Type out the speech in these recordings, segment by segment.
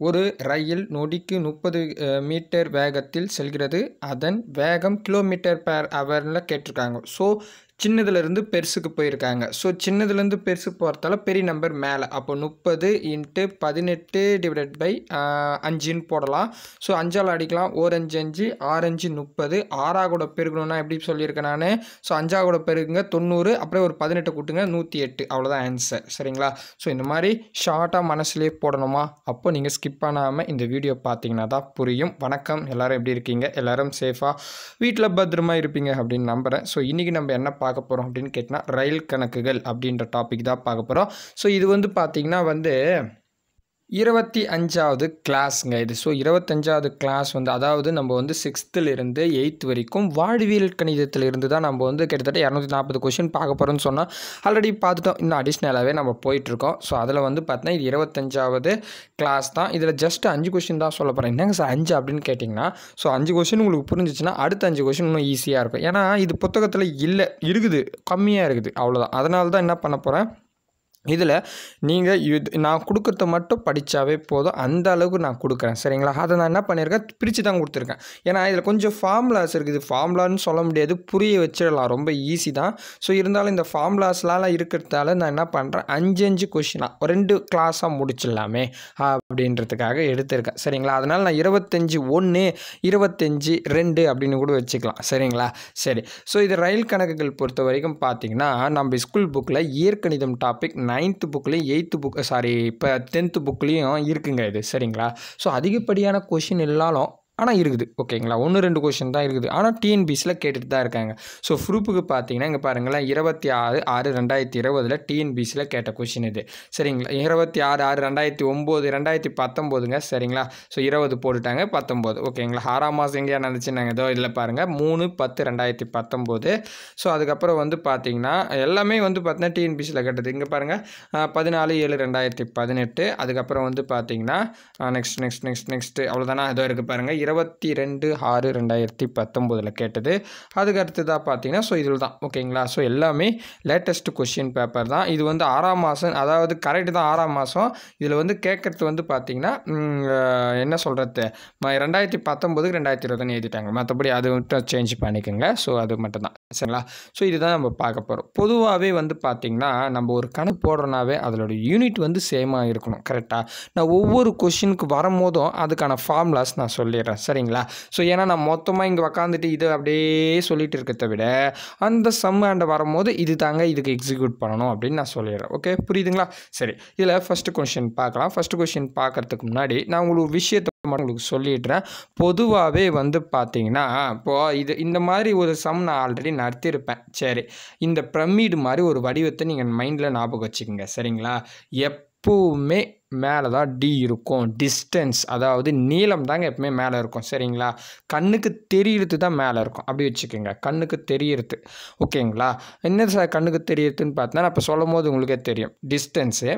ஒரு ரயில் நொடிக்கு முப்பது மீட்டர் வேகத்தில் செல்கிறது அதன் வேகம் கிலோமீட்டர் per ஹவரில் கேட்டிருக்காங்க ஸோ சின்னதுலேருந்து பெருசுக்கு போயிருக்காங்க ஸோ சின்னதுலேருந்து பெருசு போகிறதால பெரிய நம்பர் மேலே அப்போ முப்பது இன்ட்டு பதினெட்டு டிவைடட் பை அஞ்சுன்னு போடலாம் ஸோ அஞ்சால் அடிக்கலாம் ஓர் அஞ்சு அஞ்சு ஆறு அஞ்சு முப்பது ஆறா கூட பெருகணும்னா எப்படி சொல்லியிருக்கேன் நான் ஸோ அஞ்சா கூட பெருகுங்க தொண்ணூறு அப்புறம் ஒரு பதினெட்டு கூட்டுங்க நூற்றி எட்டு அவ்வளோதான் ஆன்சர் சரிங்களா ஸோ இந்த மாதிரி ஷார்ட்டாக மனசுலேயே போடணுமா அப்போ நீங்கள் ஸ்கிப் பண்ணாமல் இந்த வீடியோ பார்த்தீங்கன்னா தான் புரியும் வணக்கம் எல்லாரும் எப்படி இருக்கீங்க எல்லாரும் சேஃபாக வீட்டில் பத்திரமா இருப்பீங்க அப்படின்னு நம்புகிறேன் ஸோ இன்றைக்கி நம்ம என்ன பார்க்க போகிறோம் அப்படின்னு கேட்டால் ரயில் கணக்குகள் அப்படின்ற டாபிக் தான் பார்க்க போகிறோம் ஸோ இது வந்து பார்த்திங்கன்னா வந்து இருபத்தி அஞ்சாவது கிளாஸுங்க இது ஸோ இருபத்தஞ்சாவது கிளாஸ் வந்து அதாவது நம்ம வந்து சிக்ஸ்த்துலேருந்து எயித் வரைக்கும் வாழ்வியல் கணிதத்தில் இருந்து தான் நம்ம வந்து கிட்டத்தட்ட இரநூத்தி நாற்பது கொஷின் பார்க்க போகிறோம்னு சொன்னால் ஆல்ரெடி பார்த்துட்டோம் இன்னும் அடிஷ்னலாகவே நம்ம போயிட்டுருக்கோம் ஸோ அதில் வந்து பார்த்தீங்கன்னா இது இருபத்தஞ்சாவது கிளாஸ் தான் இதில் ஜஸ்ட் அஞ்சு கொஷின் தான் சொல்ல போகிறேன் என்னங்க சார் அஞ்சு அப்படின்னு கேட்டிங்கன்னா ஸோ அஞ்சு கொஷின் உங்களுக்கு புரிஞ்சிச்சுன்னா அடுத்த அஞ்சு கொஷின் இன்னும் ஈஸியாக இருக்கும் ஏன்னா இது புத்தகத்தில் இல்லை இருக்குது கம்மியாக இருக்குது அவ்வளோதான் அதனால தான் என்ன பண்ண போகிறேன் இதில் நீங்கள் இது நான் கொடுக்குறத மட்டும் படித்தாவே போதும் அந்த அளவுக்கு நான் கொடுக்குறேன் சரிங்களா அதை நான் என்ன பண்ணியிருக்கேன் பிரித்து தான் கொடுத்துருக்கேன் ஏன்னா இதில் கொஞ்சம் ஃபார்முலாஸ் இருக்குது ஃபார்முலான்னு சொல்ல முடியாது புரிய வச்சிடலாம் ரொம்ப ஈஸி தான் ஸோ இருந்தாலும் இந்த ஃபார்முலாஸ்லாம் இருக்கிறதால நான் என்ன பண்ணுறேன் அஞ்சு அஞ்சு கொஷினாக ரெண்டு கிளாஸாக முடிச்சிடலாமே அப்படின்றதுக்காக எடுத்திருக்கேன் சரிங்களா அதனால் நான் இருபத்தஞ்சி ஒன்று இருபத்தஞ்சி ரெண்டு அப்படின்னு கூட வச்சுக்கலாம் சரிங்களா சரி ஸோ இது ரயில் கணக்குகள் பொறுத்த வரைக்கும் பார்த்தீங்கன்னா நம்ம ஸ்கூல் புக்கில் இயற்கணிதம் டாபிக் நைன்த்து புக்லேயும் எயித்து புக் சாரி இப்போ டென்த்து புக்லேயும் இருக்குங்க இது சரிங்களா ஸோ அதிகப்படியான கொஷின் இல்லாலும் ஆனால் இருக்குது ஓகேங்களா ஒன்று ரெண்டு கொஷின் தான் இருக்குது ஆனால் டிஎன்பிசியில் கேட்டுட்டு தான் இருக்காங்க ஸோ ப்ரூஃபுக்கு பார்த்தீங்கன்னா இங்கே பாருங்களேன் இருபத்தி ஆறு ஆறு ரெண்டாயிரத்தி இருபதில் டிஎன்பிசியில் கேட்ட கொஷின் இது சரிங்களா இருபத்தி ஆறு ஆறு ரெண்டாயிரத்தி ஒம்பது ரெண்டாயிரத்தி பத்தொம்போதுங்க சரிங்களா ஸோ இருபது போட்டுட்டாங்க பத்தொம்போது ஓகேங்களா ஆறாம் மாதம் எங்கேயா நடந்துச்சுன்னாங்க ஏதோ இதில் பாருங்கள் மூணு பத்து ரெண்டாயிரத்தி பத்தொம்போது ஸோ அதுக்கப்புறம் வந்து பார்த்தீங்கன்னா எல்லாமே வந்து பார்த்தீங்கன்னா டிஎன்பிசியில் கேட்டது இங்கே பாருங்கள் பதினாலு ஏழு ரெண்டாயிரத்தி பதினெட்டு அதுக்கப்புறம் வந்து பார்த்தீங்கன்னா நெக்ஸ்ட் நெக்ஸ்ட் நெக்ஸ்ட் நெக்ஸ்ட்டு அவ்வளோதானா ஏதோ இருக்குது பாருங்கள் இருபத்தி ரெண்டு ஆறு ரெண்டாயிரத்தி பத்தொம்போதில் கேட்டது அதுக்கு அடுத்ததாக பார்த்தீங்கன்னா ஸோ இதில் தான் ஓகேங்களா ஸோ எல்லாமே லேட்டஸ்ட் கொஷின் பேப்பர் தான் இது வந்து ஆறாம் மாதம் அதாவது கரெக்டு தான் ஆறாம் மாதம் இதில் வந்து கேட்குறது வந்து பார்த்தீங்கன்னா ம், அஹ், என்ன சொல்கிறது ரெண்டாயிரத்தி பத்தொம்போதுக்கு ரெண்டாயிரத்தி இருபதுன்னு எழுதிட்டாங்க மற்றபடி அது மட்டும் சேஞ்ச் பண்ணிக்கோங்க ஸோ அது மட்டும் தான் சரிங்களா ஸோ இதுதான் நம்ம பார்க்க போகிறோம் பொதுவாகவே வந்து பார்த்திங்கன்னா நம்ம ஒரு கணக்கு போடுறோன்னாவே அதோட யூனிட் வந்து சேமாக இருக்கணும் கரெக்டாக நான் ஒவ்வொரு கொஷினுக்கு வரும்போதும் அதுக்கான ஃபார்முலாஸ் நான் சொல்லிடுறேன் சரிங்களா ஸோ ஏன்னா நான் மொத்தமாக இங்கே உக்காந்துட்டு இதை அப்படியே சொல்லிட்டு இருக்கிறத விட அந்த சம்மாண்ட வரும்போது இது தாங்க இதுக்கு எக்ஸிக்யூட் பண்ணணும் அப்படின்னு நான் சொல்லிடுறேன் ஓகே புரியுதுங்களா சரி இதில் ஃபஸ்ட்டு கொஷின் பார்க்கலாம் ஃபஸ்ட்டு கொஷின் பார்க்கறதுக்கு முன்னாடி நான் உங்களுக்கு ஒரு விஷயத்தை மட்டும் உங்களுக்கு சொல்லிடுறேன் பொதுவாகவே வந்து பார்த்தீங்கன்னா இப்போது இது இந்த மாதிரி ஒரு சம் நான் ஆல்ரெடி நடத்தியிருப்பேன் சரி இந்த பிரமிடு மாதிரி ஒரு வடிவத்தை நீங்கள் மைண்டில் ஞாபகம் வச்சுக்கோங்க சரிங்களா எப்பவுமே மேலே தான் டி இருக்கும் டிஸ்டன்ஸ் அதாவது நீளம் தாங்க எப்பவுமே மேலே இருக்கும் சரிங்களா கண்ணுக்கு தெரியறது தான் மேலே இருக்கும் அப்படி வச்சுக்கோங்க கண்ணுக்கு தெரியறது ஓகேங்களா என்ன சார் கண்ணுக்கு தெரியறதுன்னு பார்த்தா நான் இப்போ சொல்லும் போது உங்களுக்கே தெரியும் டிஸ்டன்ஸு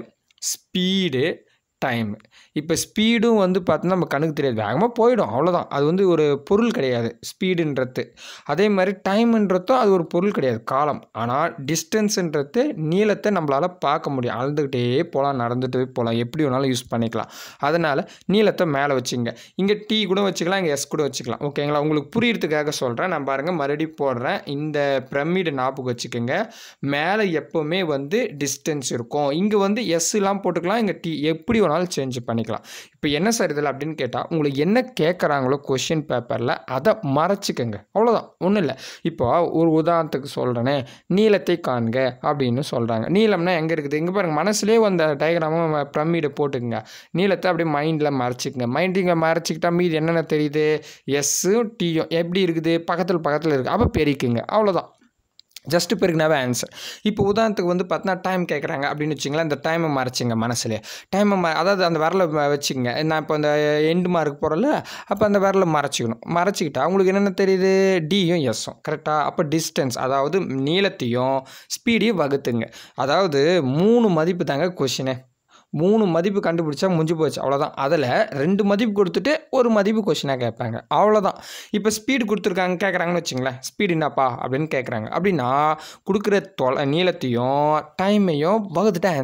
ஸ்பீடு டைம் இப்போ ஸ்பீடும் வந்து பார்த்தோன்னா நம்ம கண்ணுக்கு தெரியாது வேகமாக போயிடும் அவ்வளோதான் அது வந்து ஒரு பொருள் கிடையாது ஸ்பீடுன்றது அதே மாதிரி டைம்ன்றதும் அது ஒரு பொருள் கிடையாது காலம் ஆனால் டிஸ்டன்ஸுன்றது நீளத்தை நம்மளால் பார்க்க முடியும் அளந்துக்கிட்டே போகலாம் நடந்துட்டு போகலாம் எப்படி வேணாலும் யூஸ் பண்ணிக்கலாம் அதனால் நீளத்தை மேலே வச்சுங்க இங்கே டி கூட வச்சுக்கலாம் இங்கே எஸ் கூட வச்சுக்கலாம் ஓகேங்களா உங்களுக்கு புரியறதுக்காக சொல்கிறேன் நான் பாருங்கள் மறுபடியும் போடுறேன் இந்த பிரமிடு ஞாபகம் வச்சுக்கோங்க மேலே எப்போவுமே வந்து டிஸ்டன்ஸ் இருக்கும் இங்கே வந்து எஸ்லாம் போட்டுக்கலாம் இங்கே டி எப்படி வேணாலும் சேஞ்ச் பண்ணிக்கலாம் இப்போ என்ன சார் இதில் அப்படின்னு கேட்டால் உங்களுக்கு என்ன கேட்குறாங்களோ கொஷின் பேப்பரில் அதை மறைச்சிக்கங்க அவ்வளோதான் ஒன்றும் இல்லை இப்போ ஒரு உதாரணத்துக்கு சொல்கிறேனே நீளத்தை காண்க அப்படின்னு சொல்கிறாங்க நீளம்னா எங்கே இருக்குது இங்கே பாருங்கள் மனசுலேயே அந்த டயக்ராமும் பிரமிடை போட்டுக்குங்க நீளத்தை அப்படியே மைண்டில் மறைச்சிக்கங்க மைண்டில் மறைச்சிக்கிட்டா மீதி என்னென்ன தெரியுது எஸ்ஸும் டீயும் எப்படி இருக்குது பக்கத்தில் பக்கத்தில் இருக்குது அப்போ பெருக்குங்க அவ்வளோதான் ஜஸ்ட் பெருக்குனாவே ஆன்சர் இப்போ உதாரணத்துக்கு வந்து பார்த்தீங்கன்னா டைம் கேட்குறாங்க அப்படின்னு வச்சிங்களேன் இந்த டைமை மறைச்சிங்க மனசுலேயே டைமை ம அதாவது அந்த விரலை வ- வச்சுக்கங்க நான் இப்போ அந்த எண்டு மார்க் போகிறல அப்போ அந்த விரலை மறைச்சிக்கணும் மறைச்சிக்கிட்டா உங்களுக்கு என்னென்ன தெரியுது டியும் எஸ்ஸும் கரெக்டாக அப்போ டிஸ்டன்ஸ் அதாவது நீளத்தையும் ஸ்பீடையும் வகுத்துங்க அதாவது மூணு மதிப்பு தாங்க கொஷினே மூணு மதிப்பு கண்டுபிடிச்சா முடிஞ்சு போச்சு அவ்வளோதான் அதில் ரெண்டு மதிப்பு கொடுத்துட்டு ஒரு மதிப்பு கொஷினாக கேட்பாங்க அவ்வளோதான் இப்போ ஸ்பீடு கொடுத்துருக்காங்க கேட்குறாங்கன்னு வச்சுங்களேன் ஸ்பீடு என்னப்பா அப்படின்னு கேட்குறாங்க அப்படின்னா கொடுக்குற தொலை நீளத்தையும் டைமையும் வகுத்துட்டா ஆன்சர்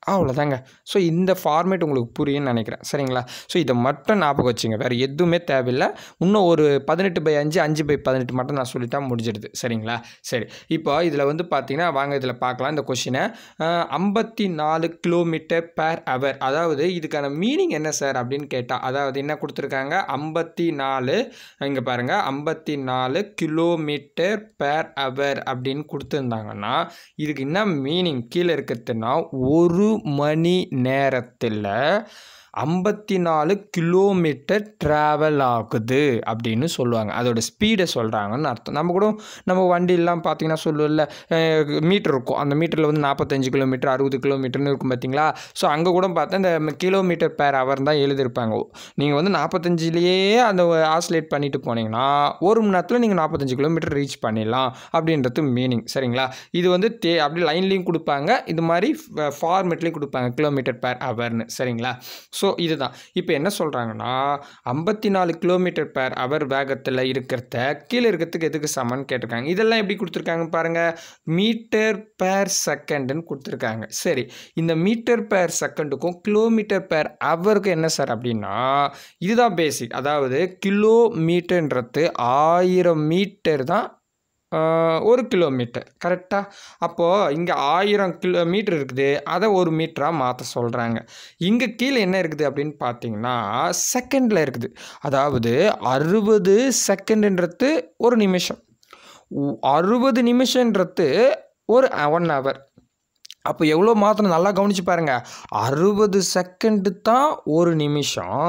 அவ்வளோதாங்க ஸோ இந்த ஃபார்மேட் உங்களுக்கு புரியும்னு நினைக்கிறேன் சரிங்களா ஸோ இதை மட்டும் ஞாபகம் வச்சுங்க வேறு எதுவுமே தேவையில்லை இன்னும் ஒரு பதினெட்டு பை அஞ்சு அஞ்சு பை பதினெட்டு மட்டும் நான் சொல்லிட்டா முடிஞ்சிடுது சரிங்களா சரி இப்போ இதில் வந்து பார்த்தீங்கன்னா வாங்க இதில் பார்க்கலாம் இந்த கொஷினை ஐம்பத்தி நாலு கிலோமீட்டர் பேர் அவர் அதாவது இதுக்கான மீனிங் என்ன சார் அப்படின்னு கேட்டால் அதாவது என்ன கொடுத்துருக்காங்க ஐம்பத்தி நாலு இங்கே பாருங்கள் ஐம்பத்தி நாலு கிலோமீட்டர் பேர் அவர் அப்படின்னு கொடுத்துருந்தாங்கன்னா இதுக்கு என்ன மீனிங் கீழே இருக்கிறதுனா ஒரு மணி நேரத்தில் ஐம்பத்தி நாலு கிலோமீட்டர் ட்ராவல் ஆகுது அப்படின்னு சொல்லுவாங்க அதோட ஸ்பீடை சொல்கிறாங்கன்னு அர்த்தம் நம்ம கூட நம்ம வண்டியெல்லாம் பார்த்தீங்கன்னா சொல்லுவல மீட்டர் இருக்கும் அந்த மீட்டரில் வந்து நாற்பத்தஞ்சு கிலோமீட்டர் அறுபது கிலோமீட்டர்னு இருக்கும் பார்த்தீங்களா ஸோ அங்கே கூட பார்த்தா இந்த கிலோமீட்டர் பேர் அவர் தான் எழுதியிருப்பாங்க நீங்கள் வந்து நாற்பத்தஞ்சிலேயே அந்த ஆஸ்லேட் பண்ணிட்டு போனீங்கன்னா ஒரு மணி நேரத்தில் நீங்கள் நாற்பத்தஞ்சு கிலோமீட்டர் ரீச் பண்ணிடலாம் அப்படின்றது மீனிங் சரிங்களா இது வந்து தே அப்படி லைன்லேயும் கொடுப்பாங்க இது மாதிரி ஃபார்மெட்லேயும் கொடுப்பாங்க கிலோமீட்டர் பேர் ஹவர்னு சரிங்களா ஸோ இதுதான் இப்போ என்ன சொல்கிறாங்கன்னா ஐம்பத்தி நாலு கிலோமீட்டர் பேர் அவர் வேகத்தில் இருக்கிறத கீழே இருக்கிறதுக்கு எதுக்கு சமன்னு கேட்டிருக்காங்க இதெல்லாம் எப்படி கொடுத்துருக்காங்க பாருங்கள் மீட்டர் பேர் செகண்டுன்னு கொடுத்துருக்காங்க சரி இந்த மீட்டர் பேர் செகண்டுக்கும் கிலோமீட்டர் பேர் ஹவருக்கும் என்ன சார் அப்படின்னா இதுதான் பேசிக் அதாவது கிலோமீட்டர்ன்றது ஆயிரம் மீட்டர் தான் ஆஹ், ஒரு கிலோமீட்டர் கரெக்டாக அப்போது இங்கே ஆயிரம் கிலோ மீட்டர் இருக்குது அதை ஒரு மீட்டராக மாற்ற சொல்கிறாங்க இங்கே கீழே என்ன இருக்குது அப்படின்னு பார்த்தீங்கன்னா செகண்டில் இருக்குது அதாவது அறுபது செகண்டுன்றது ஒரு நிமிஷம் உ- அறுபது நிமிஷன்றது ஒரு ஒன் ஹவர் அப்போ எவ்வளோ மாற்றணும் நல்லா கவனிச்சு பாருங்க அறுபது செகண்டு தான் ஒரு நிமிஷம்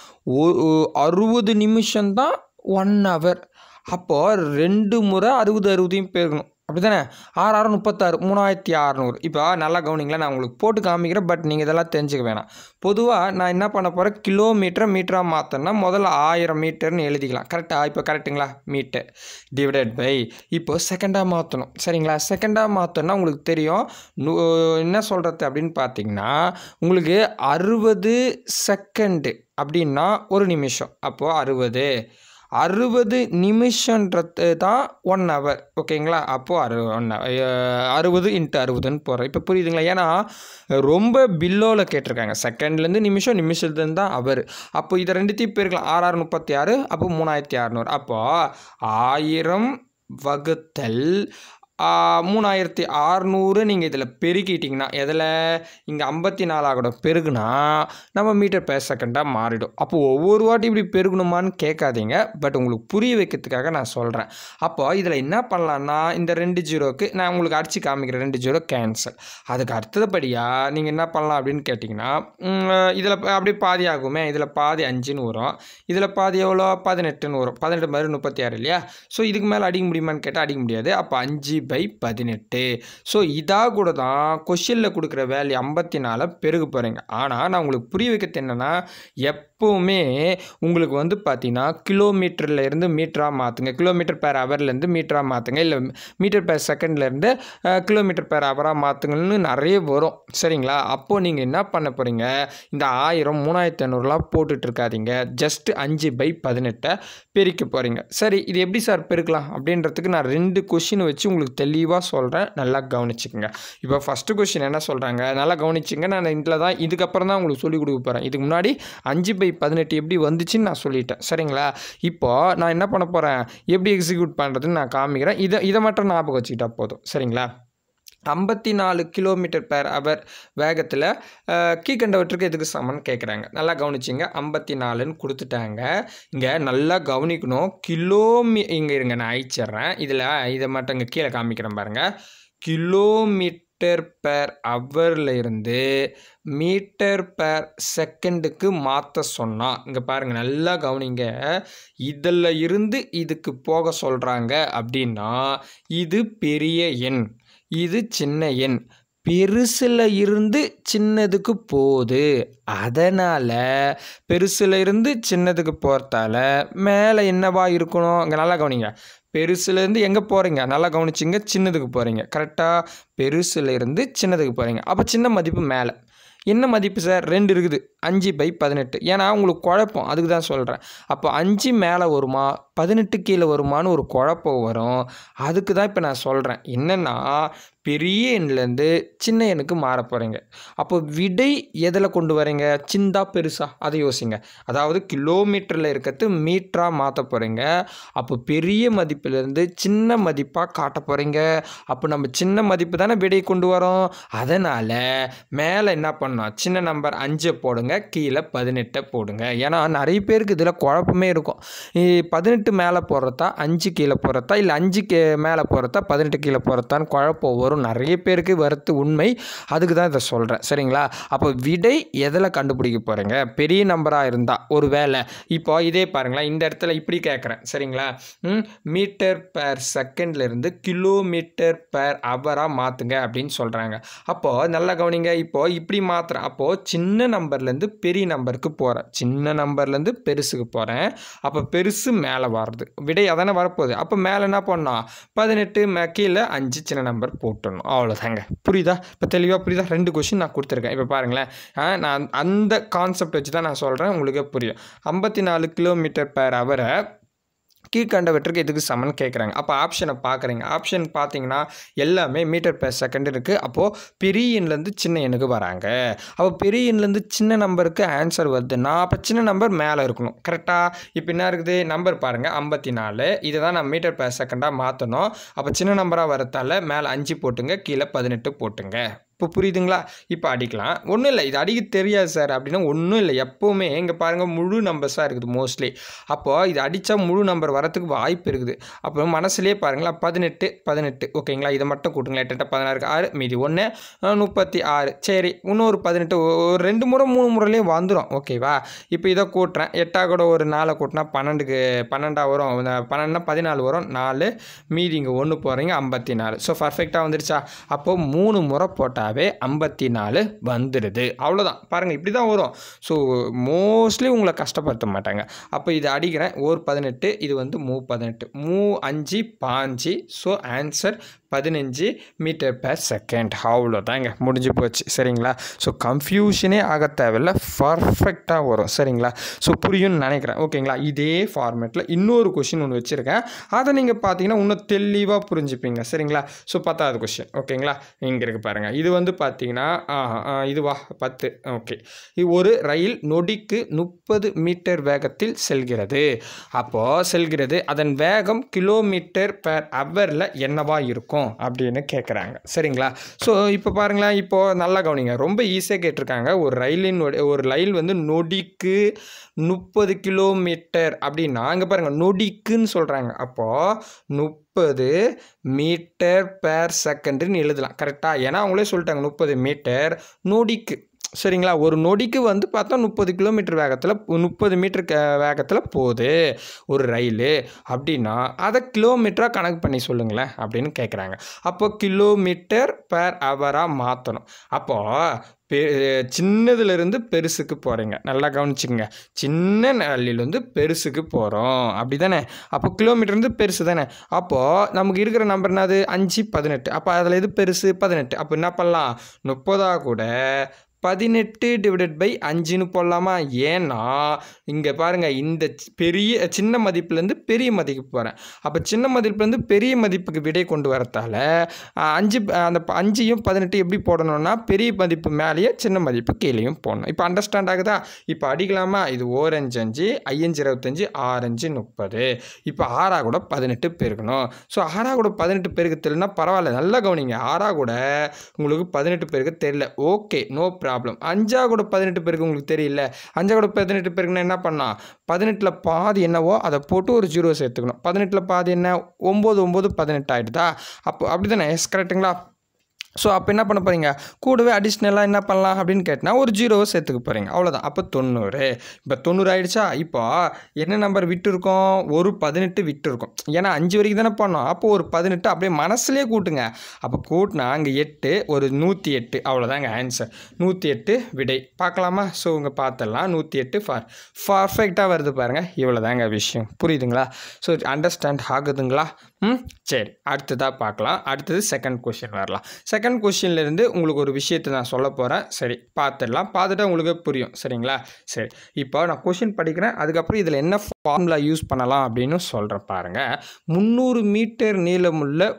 ஒ- அறுபது நிமிஷம்தான் ஒன் ஹவர் அப்போது ரெண்டு முறை அறுபது அறுபதையும் பெருக்கணும் அப்படி தானே ஆறு ஆறு முப்பத்தாறு மூணாயிரத்தி அறநூறு இப்போ நல்லா கவனிங்களேன் நான் உங்களுக்கு போட்டு காமிக்கிறேன் பட் நீங்கள் இதெல்லாம் தெரிஞ்சுக்க வேணாம் பொதுவாக நான் என்ன பண்ண போகிறேன் கிலோமீட்டரை மீட்டராக மாற்றணும்னா முதல்ல ஆயிரம் மீட்டர்னு எழுதிக்கலாம் கரெக்டாக இப்போ கரெக்டுங்களா மீட்டர் டிவைடட் பை இப்போ செகண்டாக மாற்றணும் சரிங்களா செகண்டாக மாற்றணும்னா உங்களுக்கு தெரியும் நு- என்ன சொல்கிறது அப்படின்னு பார்த்தீங்கன்னா உங்களுக்கு அறுபது செகண்டு அப்படின்னா ஒரு நிமிஷம் அப்போது அறுபது அறுபது நிமிஷன்றது தான் ஒன் ஹவர் ஓகேங்களா அப்போது அறு ஒன் அறுபது இன்ட்டு அறுபதுன்னு போடுறேன் இப்போ புரியுதுங்களா ஏன்னா ரொம்ப பில்லோவில் கேட்டிருக்காங்க செகண்ட்லேருந்து நிமிஷம் நிமிஷத்துலேருந்து தான் அவர் அப்போ இதை ரெண்டுத்தையும் பெருக்கலாம் ஆறு ஆறு முப்பத்தி ஆறு அப்போ மூணாயிரத்தி அறநூறு அப்போது ஆயிரம் வகுத்தல் ஆ, மூணாயிரத்தி அறநூறு நீங்கள் இதில் பெருக்கிட்டிங்கன்னா எதில் இங்கே ஐம்பத்தி நாலாகூட பெருகுனா நம்ம மீட்டர் பேர் செகண்டாக மாறிடும் அப்போ ஒவ்வொரு வாட்டி இப்படி பெருகணுமான்னு கேட்காதீங்க பட் உங்களுக்கு புரிய வைக்கிறதுக்காக நான் சொல்கிறேன் அப்போ இதில் என்ன பண்ணலான்னா இந்த ரெண்டு ஜீரோக்கு நான் உங்களுக்கு அடித்து காமிக்கிறேன் ரெண்டு ஜீரோ கேன்சல் அதுக்கு அடுத்தபடியாக நீங்கள் என்ன பண்ணலாம் அப்படின்னு கேட்டிங்கன்னா இதில் அப்படியே பாதி ஆகுமே இதில் பாதி அஞ்சுன்னு வரும் இதில் பாதி எவ்வளோ பதினெட்டுன்னு வரும் பதினெட்டு மாதிரி முப்பத்தி ஆறு இல்லையா ஸோ இதுக்கு மேலே அடிக்க முடியுமான்னு கேட்டால் அடிக்க முடியாது அப்போ அஞ்சு பை பதினெட்டு ஸோ இதாக கூட தான் கொஷினில் கொடுக்குற வேல்யூ ஐம்பத்தி நாலை பெருக போகிறீங்க ஆனால் நான் உங்களுக்கு புரிய வைக்கிறது என்னென்னா எப்போவுமே உங்களுக்கு வந்து பார்த்தீங்கன்னா கிலோமீட்டரில் இருந்து மீட்டராக மாற்றுங்க கிலோமீட்டர் பேர் ஹவர்லேருந்து மீட்டராக மாற்றுங்க இல்லை மீட்டர் பேர் செகண்ட்லேருந்து கிலோமீட்டர் பேர் ஹவராக மாற்றுங்கன்னு நிறைய வரும் சரிங்களா அப்போது நீங்கள் என்ன பண்ண போகிறீங்க இந்த ஆயிரம் மூணாயிரத்தி ஐநூறுலாம் போட்டுட்டு இருக்காதீங்க ஜஸ்ட் அஞ்சு பை பதினெட்டை பெருக்க போகிறீங்க சரி இது எப்படி சார் பெருக்கலாம் அப்படின்றதுக்கு நான் ரெண்டு கொஷின் வச்சு உங்களுக்கு தெளிவாக சொல்கிறேன் நல்லா கவனிச்சுக்கோங்க இப்போ ஃபஸ்ட்டு கொஷின் என்ன சொல்கிறாங்க நல்லா கவனிச்சுங்க நான் இதில் தான் இதுக்கப்புறம் தான் உங்களுக்கு சொல்லிக் கொடுக்க போகிறேன் இதுக்கு முன்னாடி அஞ்சு பை பதினெட்டு எப்படி வந்துச்சுன்னு நான் சொல்லிட்டேன் சரிங்களா இப்போ நான் என்ன பண்ண போகிறேன் எப்படி எக்ஸிக்யூட் பண்ணுறதுன்னு நான் காமிக்கிறேன் இதை இதை மட்டும் ஞாபகம் வச்சுக்கிட்டா போதும் சரிங்களா ஐம்பத்தி நாலு கிலோமீட்டர் பேர் அவர் வேகத்தில் கீழ்கண்டவற்றுக்கு எதுக்கு சமன்னு கேட்குறாங்க நல்லா கவனிச்சிங்க ஐம்பத்தி நாலுன்னு கொடுத்துட்டாங்க இங்கே நல்லா கவனிக்கணும் கிலோமீ இங்கே இருங்க நான் அழிச்சிட்றேன் இதில் இதை மட்டும் இங்கே கீழே காமிக்கிறேன் பாருங்கள் கிலோமீட்டர் பேர் ஹவரில் இருந்து மீட்டர் பேர் செகண்டுக்கு மாற்ற சொன்னால் இங்கே பாருங்கள் நல்லா கவனிங்க இதில் இருந்து இதுக்கு போக சொல்கிறாங்க அப்படின்னா இது பெரிய எண் இது சின்ன எண் பெருசில் இருந்து சின்னதுக்கு போகுது அதனால் பெருசில் இருந்து சின்னதுக்கு போகிறதால மேலே என்னவா இருக்கணும் இங்கே நல்லா கவனிங்க பெருசுலேருந்து எங்கே போகிறீங்க நல்லா கவனிச்சிங்க சின்னதுக்கு போகிறீங்க கரெக்டாக பெருசுல இருந்து சின்னதுக்கு போகிறீங்க அப்போ சின்ன மதிப்பு மேலே என்ன மதிப்பு சார் ரெண்டு இருக்குது அஞ்சு பை பதினெட்டு ஏன்னா உங்களுக்கு குழப்பம் அதுக்கு தான் சொல்கிறேன் அப்போ அஞ்சு மேலே வருமா பதினெட்டு கீழே வருமான்னு ஒரு குழப்பம் வரும் அதுக்கு தான் இப்போ நான் சொல்கிறேன் என்னென்னா பெரிய எண்லேருந்து சின்ன எண்ணுக்கு மாற போகிறீங்க அப்போ விடை எதில் கொண்டு வரீங்க சிந்தா பெருசா அதை யோசிங்க அதாவது கிலோமீட்டரில் இருக்கிறது மீட்டராக மாற்ற போகிறீங்க அப்போ பெரிய மதிப்பிலிருந்து சின்ன மதிப்பாக காட்ட போகிறீங்க அப்போ நம்ம சின்ன மதிப்பு தானே விடை கொண்டு வரோம் அதனால் மேலே என்ன பண்ணோம் சின்ன நம்பர் அஞ்சை போடுங்க கீழே பதினெட்டை போடுங்க ஏன்னா நிறைய பேருக்கு இதில் குழப்பமே இருக்கும் இ- பதினெட்டு மேலே போடுறதா அஞ்சு கீழே போடுறதா இல்லை அஞ்சு கே மேலே போடுறதா பதினெட்டு கீழே போடுறதான்னு குழப்பம் வரும் நிறைய பேருக்கு வருத்து உண்மை அதுக்கு தான் இதை சொல்கிறேன் சரிங்களா அப்போ விடை எதில் கண்டுபிடிக்க போகிறீங்க பெரிய நம்பராக இருந்தால் ஒரு வேளை இப்போ இதே பாருங்களேன் இந்த இடத்துல இப்படி கேட்குறேன் சரிங்களா ம், மீட்டர் பேர் செகண்ட்லேருந்து கிலோமீட்டர் பேர் ஹவராக மாற்றுங்க அப்படின்னு சொல்கிறாங்க அப்போது நல்லா கவனிங்க இப்போது இப்படி மாற்றுறேன் அப்போது சின்ன நம்பர்லேருந்து பெரிய நம்பருக்கு போகிறேன் சின்ன நம்பர்லேருந்து பெருசுக்கு போகிறேன் அப்போ பெருசு மேலே வர்றது விடை அதானே வரப்போகுது அப்போ மேலே என்ன பண்ணோம் பதினெட்டு மே கீழே அஞ்சு சின்ன நம்பர் போட்டுடணும் அவ்வளோதாங்க புரியுதா இப்போ தெளிவாக புரியுதா ரெண்டு கொஷின் நான் கொடுத்துருக்கேன் இப்போ பாருங்களேன் ஆ, நான் அந்த கான்செப்ட் வச்சு தான் நான் சொல்கிறேன் உங்களுக்கே புரியும் ஐம்பத்தி நாலு கிலோமீட்டர் பேர் அவரை கீழ்கண்டவற்றுக்கு எதுக்கு சமன் கேட்குறாங்க அப்போ ஆப்ஷனை பார்க்குறீங்க ஆப்ஷன் பார்த்தீங்கன்னா எல்லாமே மீட்டர் per செகண்ட் இருக்குது அப்போது பெரிய எண்லேருந்து சின்ன எண்ணுக்கு வராங்க அப்போ பெரிய எண்லேருந்து சின்ன நம்பருக்கு ஆன்சர் வருதுன்னா அப்போ சின்ன நம்பர் மேலே இருக்கணும் கரெக்டாக இப்போ என்ன இருக்குது நம்பர் பாருங்கள் ஐம்பத்தி நாலு இதை தான் நான் மீட்டர் per செகண்டாக மாற்றணும் அப்போ சின்ன நம்பராக வரத்தால மேலே அஞ்சு போட்டுங்க கீழே பதினெட்டு போட்டுங்க இப்போ புரியுதுங்களா இப்போ அடிக்கலாம் ஒன்றும் இல்லை இது அடிக்க தெரியாது சார் அப்படின்னா ஒன்றும் இல்லை எப்போவுமே இங்கே பாருங்கள் முழு நம்பர்ஸாக இருக்குது மோஸ்ட்லி அப்போது இது அடித்தா முழு நம்பர் வரத்துக்கு வாய்ப்பு இருக்குது அப்போ மனசுலேயே பாருங்களா பதினெட்டு பதினெட்டு ஓகேங்களா இதை மட்டும் கூட்டுங்களா எட்டு எட்டு பதினாறுக்கு ஆறு மீதி ஒன்று முப்பத்தி ஆறு சரி இன்னொரு பதினெட்டு ஒ- ஒரு ரெண்டு முறை மூணு முறையிலையும் வந்துடும் ஓகேவா இப்போ இதை கூட்டுறேன் எட்டா கூட ஒரு நாலை கூட்டினா பன்னெண்டுக்கு பன்னெண்டா வரும் இந்த பன்னெண்டுனா பதினாலு வரும் நாலு மீதி இங்கே ஒன்று போகிறீங்க ஐம்பத்தி நாலு ஸோ பர்ஃபெக்டாக வந்துருச்சா அப்போது மூணு முறை போட்டாவே ஐம்பத்தி நாலு வந்துடுது அவ்வளோதான் பாருங்கள் இப்படி தான் வரும் ஸோ மோஸ்ட்லி உங்களை கஷ்டப்படுத்த மாட்டாங்க அப்போ இது அடிக்கிறேன் ஒரு பதினெட்டு இது வந்து மூ பதினெட்டு மூ அஞ்சு பாஞ்சு ஸோ ஆன்சர் பதினஞ்சு மீட்டர் per செகண்ட் அவ்வளோதாங்க முடிஞ்சு போச்சு சரிங்களா ஸோ கன்ஃபியூஷனே ஆக தேவையில்ல பர்ஃபெக்டாக வரும் சரிங்களா ஸோ புரியும்னு நினைக்கிறேன் ஓகேங்களா இதே ஃபார்மேட்டில் இன்னொரு கொஷின் ஒன்று வச்சுருக்கேன் அதை நீங்கள் பார்த்தீங்கன்னா இன்னும் தெளிவாக புரிஞ்சுப்பீங்க சரிங்களா ஸோ பத்தாவது கொஷின் ஓகேங்களா இங்கே இருக்கு பாருங்கள் இது வந்து பார்த்தீங்கன்னா ஆஹா, ஆ, இதுவா பத்து ஓகே இது ஒரு ரயில் நொடிக்கு முப்பது மீட்டர் வேகத்தில் செல்கிறது அப்போது செல்கிறது அதன் வேகம் கிலோமீட்டர் per ஹவரில் என்னவா இருக்கும் அப்படின்னு கேட்குறாங்க சரிங்களா ஸோ இப்போ பாருங்களேன் இப்போது நல்லா கவனிங்க ரொம்ப ஈஸியாக கேட்டிருக்காங்க ஒரு ரயிலின் நொடி- ஒரு ரயில் வந்து நொடிக்கு முப்பது கிலோமீட்டர் அப்படின்னா இங்கே பாருங்கள் நொடிக்குன்னு சொல்கிறாங்க அப்போது முப்பது மீட்டர் per செகண்டுன்னு எழுதலாம் கரெக்டாக ஏன்னா அவங்களே சொல்லிட்டாங்க முப்பது மீட்டர் நொடிக்கு சரிங்களா ஒரு நொடிக்கு வந்து பார்த்தா முப்பது கிலோமீட்டர் வேகத்தில் முப்பது மீட்டர் வேகத்தில் போகுது ஒரு ரயில் அப்படின்னா அதை கிலோமீட்டராக கணக்கு பண்ணி சொல்லுங்களேன் அப்படின்னு கேட்குறாங்க அப்போ கிலோமீட்டர் per ஹவராக மாற்றணும் அப்போது பெ சின்னதுலேருந்து பெருசுக்கு போகிறீங்க நல்லா கவனிச்சுங்க சின்ன நள்ளிலேருந்து பெருசுக்கு போகிறோம் அப்படி தானே அப்போ கிலோமீட்டர்லேருந்து பெருசு தானே அப்போது நமக்கு இருக்கிற நம்பர் என்னது அஞ்சு பதினெட்டு அப்போ அதில் எது பெருசு பதினெட்டு அப்போ என்ன பண்ணலாம் முப்பதா கூட பதினெட்டு டிவைடட் பை அஞ்சுன்னு போடலாமா ஏன்னா இங்கே பாருங்கள் இந்த சி- பெரிய சின்ன மதிப்புலேருந்து பெரிய மதிப்புக்கு போகிறேன் அப்போ சின்ன மதிப்புலேருந்து பெரிய மதிப்புக்கு விடை கொண்டு வரத்தால ஆ, அஞ்சு ப- அந்த ப- அஞ்சையும் பதினெட்டு எப்படி போடணும்னா பெரிய மதிப்பு மேலேயே சின்ன மதிப்பு கீழேயும் போடணும் இப்போ அண்டர்ஸ்டாண்ட் ஆகுதா இப்போ அடிக்கலாமா இது ஓரஞ்சு அஞ்சு ஐயஞ்சு இருபத்தஞ்சு ஆறஞ்சு முப்பது இப்போ ஆறா கூட பதினெட்டு பெருக்கணும் ஸோ ஆறா கூட பதினெட்டு பெருக்கு தெரியலனா பரவாயில்ல நல்லா கவனிங்க ஆறா கூட உங்களுக்கு பதினெட்டு பேருக்கு தெரியல ஓகே நோ ப்ராப்ளம் அஞ்சா கூட பதினெட்டு பேருக்கு உங்களுக்கு தெரியல அஞ்சா கூட பதினெட்டு பேருக்குன்னா என்ன பண்ணலாம் பதினெட்டில் பாதி என்னவோ அதை போட்டு ஒரு ஜீரோ சேர்த்துக்கணும் பதினெட்டில் பாதி என்ன ஒம்பது ஒம்பது பதினெட்டு ஆகிடுதா அப்போ அப்படி தானே எஸ் கரெக்டுங்களா ஸோ அப்போ என்ன பண்ண போகிறீங்க கூடவே அடிஷ்னலாக என்ன பண்ணலாம் அப்படின்னு கேட்டினா ஒரு ஜீரோவை சேர்த்துக்க போகிறீங்க அவ்வளோதான் அப்போ தொண்ணூறு இப்போ தொண்ணூறு ஆயிடுச்சா இப்போ என்ன நம்பர் விட்டு இருக்கோம் ஒரு பதினெட்டு விட்டு இருக்கும் ஏன்னா அஞ்சு வரைக்கும் தானே பண்ணோம் அப்போ ஒரு பதினெட்டு அப்படியே மனசுலேயே கூட்டுங்க அப்போ கூட்டினா அங்கே எட்டு ஒரு நூற்றி எட்டு அவ்வளோதாங்க ஆன்சர் நூற்றி எட்டு விடை பார்க்கலாமா ஸோ உங்க பார்த்துடலாம் நூற்றி எட்டு ஃபார் பர்ஃபெக்டாக வருது பாருங்கள் இவ்வளோதாங்க விஷயம் புரியுதுங்களா ஸோ அண்டர்ஸ்டாண்ட் ஆகுதுங்களா ம் சரி அடுத்ததாக பார்க்கலாம் அடுத்தது செகண்ட் கொஷின் வரலாம் செகண்ட் கொஷின்லேருந்து உங்களுக்கு ஒரு விஷயத்தை நான் சொல்ல போகிறேன் சரி பார்த்துடலாம் பார்த்துட்டா உங்களுக்கு புரியும் சரிங்களா சரி இப்போ நான் கொஷின் படிக்கிறேன் அதுக்கப்புறம் இதில் என்ன ஃபார்முலா யூஸ் பண்ணலாம் அப்படின்னு சொல்கிறேன் பாருங்கள் முந்நூறு மீட்டர் நீளமுள்ள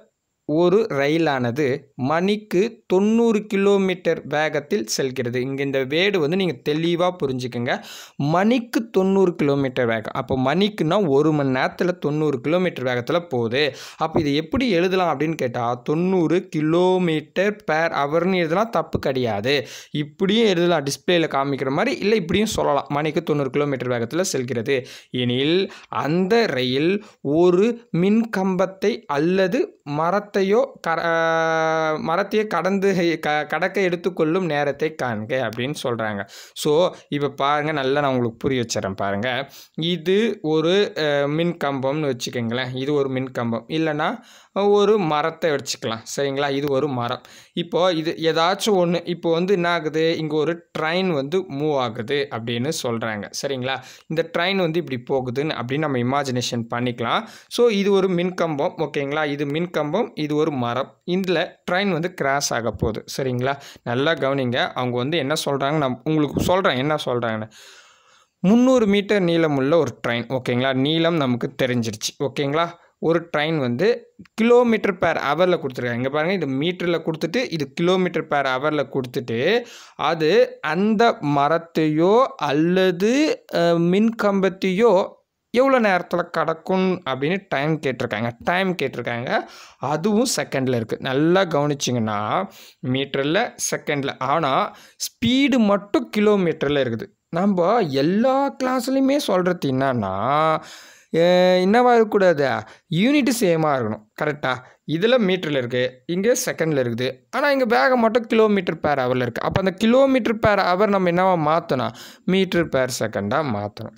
ஒரு ரயிலானது மணிக்கு தொண்ணூறு கிலோமீட்டர் வேகத்தில் செல்கிறது இங்கே இந்த வேடு வந்து நீங்கள் தெளிவாக புரிஞ்சுக்கோங்க மணிக்கு தொண்ணூறு கிலோமீட்டர் வேகம் அப்போ மணிக்குன்னா ஒரு மணி நேரத்தில் தொண்ணூறு கிலோமீட்டர் வேகத்தில் போகுது அப்போ இது எப்படி எழுதலாம் அப்படின்னு கேட்டால் தொண்ணூறு கிலோமீட்டர் பேர் ஹவர்னு எழுதலாம் தப்பு கிடையாது இப்படியும் எழுதலாம் டிஸ்பிளேயில் காமிக்கிற மாதிரி இல்லை இப்படியும் சொல்லலாம் மணிக்கு தொண்ணூறு கிலோமீட்டர் வேகத்தில் செல்கிறது எனில் அந்த ரயில் ஒரு மின் கம்பத்தை அல்லது மரத்தையோ க மரத்தையே கடந்து க கடக்க எடுத்துக்கொள்ளும் நேரத்தை காண்க அப்படின்னு சொல்கிறாங்க ஸோ இப்போ பாருங்கள் நல்லா நான் உங்களுக்கு புரிய வச்சுறேன் பாருங்கள் இது ஒரு அஹ், மின் கம்பம்னு வச்சுக்கோங்களேன் இது ஒரு மின் கம்பம் இல்லைன்னா ஒரு மரத்தை வச்சுக்கலாம் சரிங்களா இது ஒரு மரம் இப்போது இது ஏதாச்சும் ஒன்று இப்போ வந்து என்ன ஆகுது இங்கே ஒரு ட்ரெயின் வந்து மூவ் ஆகுது அப்படின்னு சொல்கிறாங்க சரிங்களா இந்த ட்ரெயின் வந்து இப்படி போகுதுன்னு அப்படின்னு நம்ம இமேஜினேஷன் பண்ணிக்கலாம் ஸோ இது ஒரு மின்கம்பம் ஓகேங்களா இது மின்கம்பம் இது ஒரு மரம் இதில் ட்ரெயின் வந்து கிராஸ் ஆக போகுது சரிங்களா நல்லா கவனிங்க அவங்க வந்து என்ன சொல்கிறாங்க நான் உங்களுக்கு சொல்கிறேன் என்ன சொல்கிறாங்கன்னு முந்நூறு மீட்டர் நீளமுள்ள ஒரு ட்ரெயின் ஓகேங்களா நீளம் நமக்கு தெரிஞ்சிருச்சு ஓகேங்களா ஒரு ட்ரெயின் வந்து கிலோமீட்டர் பேர் ஹவரில் கொடுத்துருக்காங்க இங்கே பாருங்கள் இது மீட்டரில் கொடுத்துட்டு இது கிலோமீட்டர் பேர் ஹவரில் கொடுத்துட்டு அது அந்த மரத்தையோ அல்லது அஹ், மின் கம்பத்தையோ எவ்வளோ நேரத்தில் கடக்கும் அப்படின்னு டைம் கேட்டிருக்காங்க டைம் கேட்டிருக்காங்க அதுவும் செகண்டில் இருக்குது நல்லா கவனிச்சிங்கன்னா மீட்டரில் செகண்டில் ஆனால் ஸ்பீடு மட்டும் கிலோமீட்டரில் இருக்குது நம்ம எல்லா கிளாஸ்லையுமே சொல்கிறது என்னன்னா அஹ், என்னவா இருக்கக்கூடாது யூனிட்டு சேமாக இருக்கணும் கரெக்டாக இதில் மீட்டரில் இருக்குது இங்கே செகண்டில் இருக்குது ஆனால் இங்கே வேகம் மட்டும் கிலோமீட்டர் பேர் ஹவரில் இருக்குது அப்போ அந்த கிலோமீட்டர் பேர் ஹவர் நம்ம என்னவா மாற்றணும் மீட்டர் பேர் செகண்டாக மாற்றணும்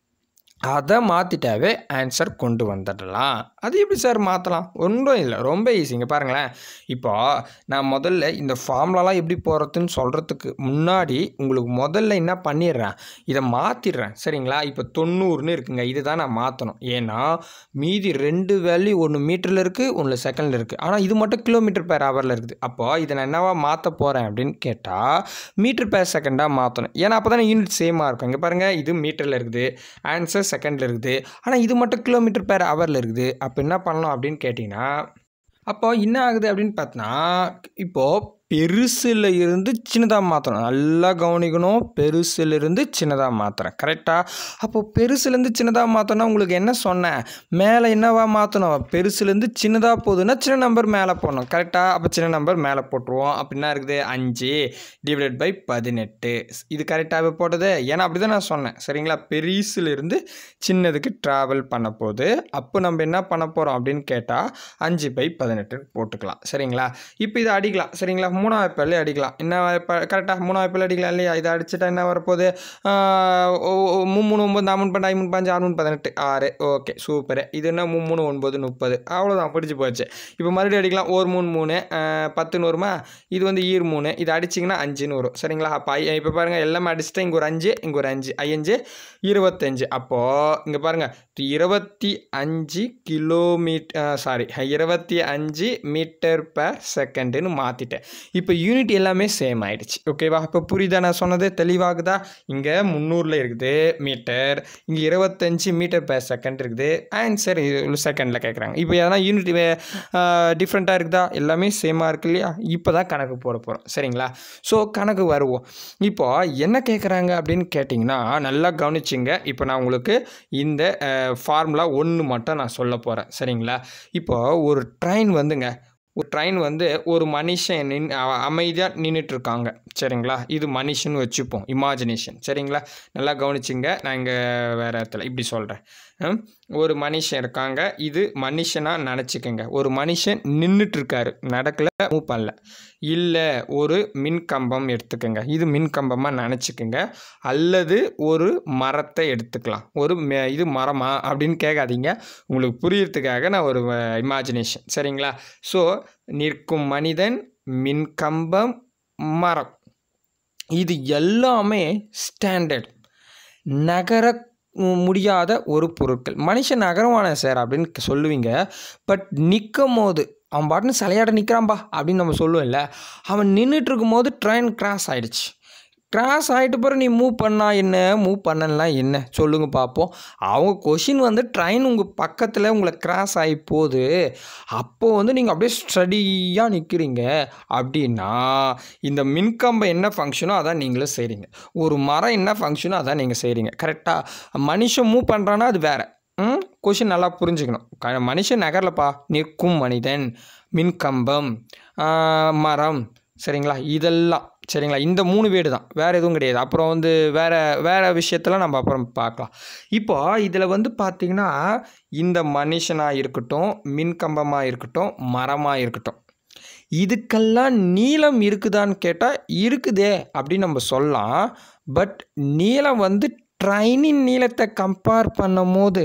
அதை மாற்றிட்டாவே ஆன்சர் கொண்டு வந்துடலாம் அது எப்படி சார் மாற்றலாம் ஒன்றும் இல்லை ரொம்ப ஈஸிங்க பாருங்களேன் இப்போ நான் முதல்ல இந்த ஃபார்முலாலாம் எப்படி போகிறதுன்னு சொல்கிறதுக்கு முன்னாடி உங்களுக்கு முதல்ல என்ன பண்ணிடுறேன் இதை மாற்றிடுறேன் சரிங்களா இப்போ தொண்ணூறுன்னு இருக்குங்க இதுதான் நான் மாற்றணும் ஏன்னா மீதி ரெண்டு வேல்யூ ஒன்று மீட்டரில் இருக்குது ஒன்று செகண்டில் இருக்குது ஆனால் இது மட்டும் கிலோமீட்டர் பேர் ஹவரில் இருக்குது அப்போ இதை நான் என்னவா மாற்ற போகிறேன் அப்படின்னு கேட்டால் மீட்டர் பேர் செகண்டாக மாற்றணும் ஏன்னா அப்போ தானே யூனிட் சேமாக இருக்கும் இங்கே பாருங்கள் இது மீட்டரில் இருக்குது ஆன்சர் செகண்டில் இருக்குது ஆனால் இது மட்டும் கிலோமீட்டர் பேர் ஹவரில் இருக்குது அப்போ என்ன பண்ணணும் அப்படின்னு கேட்டிங்கன்னா அப்போ என்ன ஆகுது அப்படின்னு பார்த்தோன்னா இப்போது பெருசில் இருந்து சின்னதாக மாற்றணும் நல்லா கவனிக்கணும் பெருசில் இருந்து சின்னதாக மாற்றுறேன் கரெக்டாக அப்போ பெருசுலேருந்து சின்னதாக மாற்றணும் உங்களுக்கு என்ன சொன்னேன் மேலே என்னவா மாற்றணும் பெருசுலேருந்து சின்னதாக போகுதுன்னா சின்ன நம்பர் மேலே போடணும் கரெக்டாக அப்போ சின்ன நம்பர் மேலே போட்டுருவோம் அப்போ என்ன இருக்குது அஞ்சு டிவைடட் பை பதினெட்டு இது கரெக்டாகவே போட்டது ஏன்னா அப்படி தான் நான் சொன்னேன் சரிங்களா பெருசுலேருந்து சின்னதுக்கு ட்ராவல் பண்ண போகுது அப்போ நம்ம என்ன பண்ண போகிறோம் அப்படின்னு கேட்டால் அஞ்சு பை பதினெட்டு போட்டுக்கலாம் சரிங்களா இப்போ இதை அடிக்கலாம் சரிங்களா மூணாவது பல்லு அடிக்கலாம் என்ன இப்போ கரெக்டாக மூணாவது பல்லு அடிக்கலாம் இல்லையா இதை அடிச்சுட்டா என்ன வரப்போகுது ஆஹ் ஓ- ஓ- மூணு மூணு ஒம்பது நாலு மூணு பன்னெண்டு ஐந்து மூணு பாஞ்சு ஆறு மூணு பதினெட்டு ஆறு ஓகே சூப்பர் இது என்ன மூணு மூணு ஒன்பது முப்பது அவ்வளோதான் பிடிச்சி போச்சு இப்போ மறுபடியும் அடிக்கலாம் ஒரு மூணு மூணு ஆஹ் பத்துன்னு வருமா இது வந்து ஈர் மூணு இது அடிச்சிங்கன்னா அஞ்சுன்னு வரும் சரிங்களா அப்போ ஐ இப்போ பாருங்கள் எல்லாமே அடிச்சுட்டா இங்கே ஒரு அஞ்சு இங்கே ஒரு அஞ்சு ஐயஞ்சு இருபத்தஞ்சு அப்போது இங்கே பாருங்கள் இருபத்தி அஞ்சு கிலோமீட்டர் சாரி இருபத்தி அஞ்சு மீட்டர் per செகண்டுன்னு மாற்றிட்டேன் இப்போ யூனிட் எல்லாமே சேம் ஆயிடுச்சு ஓகேவா இப்போ புரியுதா நான் சொன்னது தெளிவாகுதா இங்கே முந்நூறில் இருக்குது மீட்டர் இங்கே இருபத்தஞ்சு மீட்டர் per செகண்ட் இருக்குது ஆன்சர் செகண்டில் கேட்குறாங்க இப்போ எதனா யூனிட் டிஃப்ரெண்ட்டாக இருக்குதா எல்லாமே சேமாக இருக்கு இல்லையா இப்போ தான் கணக்கு போட போகிறோம் சரிங்களா ஸோ கணக்கு வருவோம் இப்போ என்ன கேட்குறாங்க அப்படின்னு கேட்டிங்கன்னா நல்லா கவனிச்சிங்க இப்போ நான் உங்களுக்கு இந்த ஃபார்முலா ஒன்று மட்டும் நான் சொல்ல போகிறேன் சரிங்களா இப்போ ஒரு ட்ரெயின் வந்துங்க ஒரு ட்ரெயின் வந்து ஒரு மனுஷன் நின் அமைதியாக நின்றுட்டுருக்காங்க சரிங்களா இது மனுஷன் வச்சுப்போம் இமேஜினேஷன் சரிங்களா நல்லா கவனிச்சிங்க நான் இங்கே வேறு இடத்துல இப்படி சொல்கிறேன் ஒரு மனுஷன் இருக்காங்க இது மனுஷனாக நினச்சிக்கோங்க ஒரு மனுஷன் நின்றுட்டுருக்காரு நடக்கல மூவ் பண்ணல இல்லை ஒரு மின்கம்பம் எடுத்துக்கோங்க இது மின்கம்பமாக நினச்சிக்கோங்க அல்லது ஒரு மரத்தை எடுத்துக்கலாம் ஒரு மெ- இது மரமா அப்படின்னு கேட்காதீங்க உங்களுக்கு புரியறதுக்காக நான் ஒரு இமேஜினேஷன் சரிங்களா ஸோ நிற்கும் மனிதன் மின்கம்பம் மரம் இது எல்லாமே ஸ்டாண்டர்ட் நகர மு- முடியாத ஒரு பொருட்கள் மனுஷன் நகரவான சார் அப்படின்னு சொல்லுவீங்க பட் நிற்கும் போது அவன் பாட்டுன்னு சிலையாட நிற்கிறான்பா அப்படின்னு நம்ம சொல்லுவோம்ல அவன் நின்றுட்டு இருக்கும்போது ட்ரெயின் கிராஸ் ஆயிடுச்சு கிராஸ் ஆகிட்டு பிறகு நீ மூவ் பண்ணா என்ன மூவ் பண்ணலாம் என்ன சொல்லுங்க பார்ப்போம் அவங்க கொஷின் வந்து ட்ரெயின் உங்கள் பக்கத்தில் உங்களை கிராஸ் ஆகி போகுது அப்போ வந்து நீங்கள் அப்படியே ஸ்டடியாக நிற்கிறீங்க அப்படின்னா இந்த மின்கம்பம் என்ன ஃபங்க்ஷனோ அதான் நீங்களும் செய்கிறீங்க ஒரு மரம் என்ன ஃபங்க்ஷனோ அதான் நீங்கள் செய்கிறீங்க கரெக்டாக மனுஷன் மூவ் பண்ணுறான்னா அது வேறு ம் கொஷின் நல்லா புரிஞ்சுக்கணும் க மனுஷன் நகரலப்பா நிற்கும் மனிதன் மின்கம்பம் ஆ, மரம் சரிங்களா இதெல்லாம் சரிங்களா இந்த மூணு வீடு தான் வேறு எதுவும் கிடையாது அப்புறம் வந்து வேறு வேறு விஷயத்தெல்லாம் நம்ம அப்புறம் பார்க்கலாம் இப்போ இதில் வந்து பார்த்திங்கன்னா இந்த மனுஷனாக இருக்கட்டும் மின்கம்பமாக இருக்கட்டும் மரமாக இருக்கட்டும் இதுக்கெல்லாம் நீளம் இருக்குதான்னு கேட்டால் இருக்குதே அப்படின்னு நம்ம சொல்லலாம் பட் நீளம் வந்து ட்ரெயினின் நீளத்தை கம்பேர் பண்ணும்போது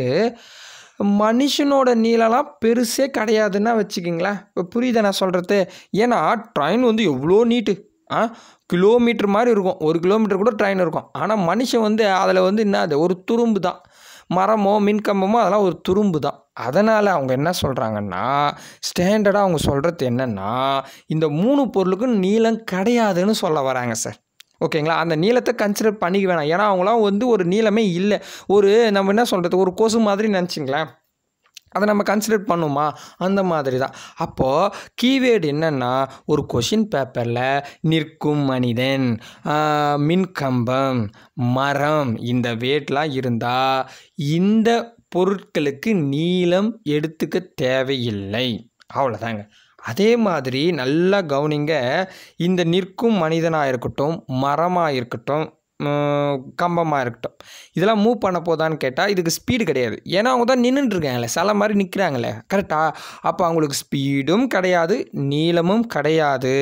மனுஷனோட நீளம்லாம் பெருசே கிடையாதுன்னா வச்சுக்கிங்களேன் இப்போ புரியுதா நான் சொல்கிறது ஏன்னா ட்ரெயின் வந்து எவ்வளோ நீட்டு ஆ கிலோமீட்டர் மாதிரி இருக்கும் ஒரு கிலோமீட்டர் கூட ட்ரெயின் இருக்கும் ஆனால் மனுஷன் வந்து அதில் வந்து என்ன அது ஒரு துரும்பு தான் மரமோ மின்கம்பமோ அதெல்லாம் ஒரு துரும்பு தான் அதனால் அவங்க என்ன சொல்கிறாங்கன்னா ஸ்டாண்டர்டாக அவங்க சொல்கிறது என்னென்னா இந்த மூணு பொருளுக்கும் நீளம் கிடையாதுன்னு சொல்ல வராங்க சார் ஓகேங்களா அந்த நீளத்தை கன்சிடர் பண்ணிக்க வேணாம் ஏன்னா அவங்களாம் வந்து ஒரு நீளமே இல்லை ஒரு நம்ம என்ன சொல்கிறது ஒரு கொசு மாதிரி நினச்சிங்களேன் அதை நம்ம கன்சிடர் பண்ணுமா அந்த மாதிரி தான் அப்போது கீவேர்டு என்னென்னா ஒரு கொஷின் பேப்பரில் நிற்கும் மனிதன் ஆஹ், மின்கம்பம் மரம் இந்த வேட்லாம் இருந்தால் இந்த பொருட்களுக்கு நீளம் எடுத்துக்க தேவையில்லை அவ்வளோதாங்க அதே மாதிரி நல்லா கவனிங்க இந்த நிற்கும் மனிதனாக இருக்கட்டும் மரமாக இருக்கட்டும் கம்பமாக இருக்கட்டும் இதெல்லாம் மூவ் பண்ண போதான்னு கேட்டால் இதுக்கு ஸ்பீடு கிடையாது ஏன்னா அவங்க தான் நின்றுட்டு இருக்காங்களே சில மாதிரி நிற்கிறாங்களே கரெக்டாக அப்போ அவங்களுக்கு ஸ்பீடும் கிடையாது நீளமும் கிடையாது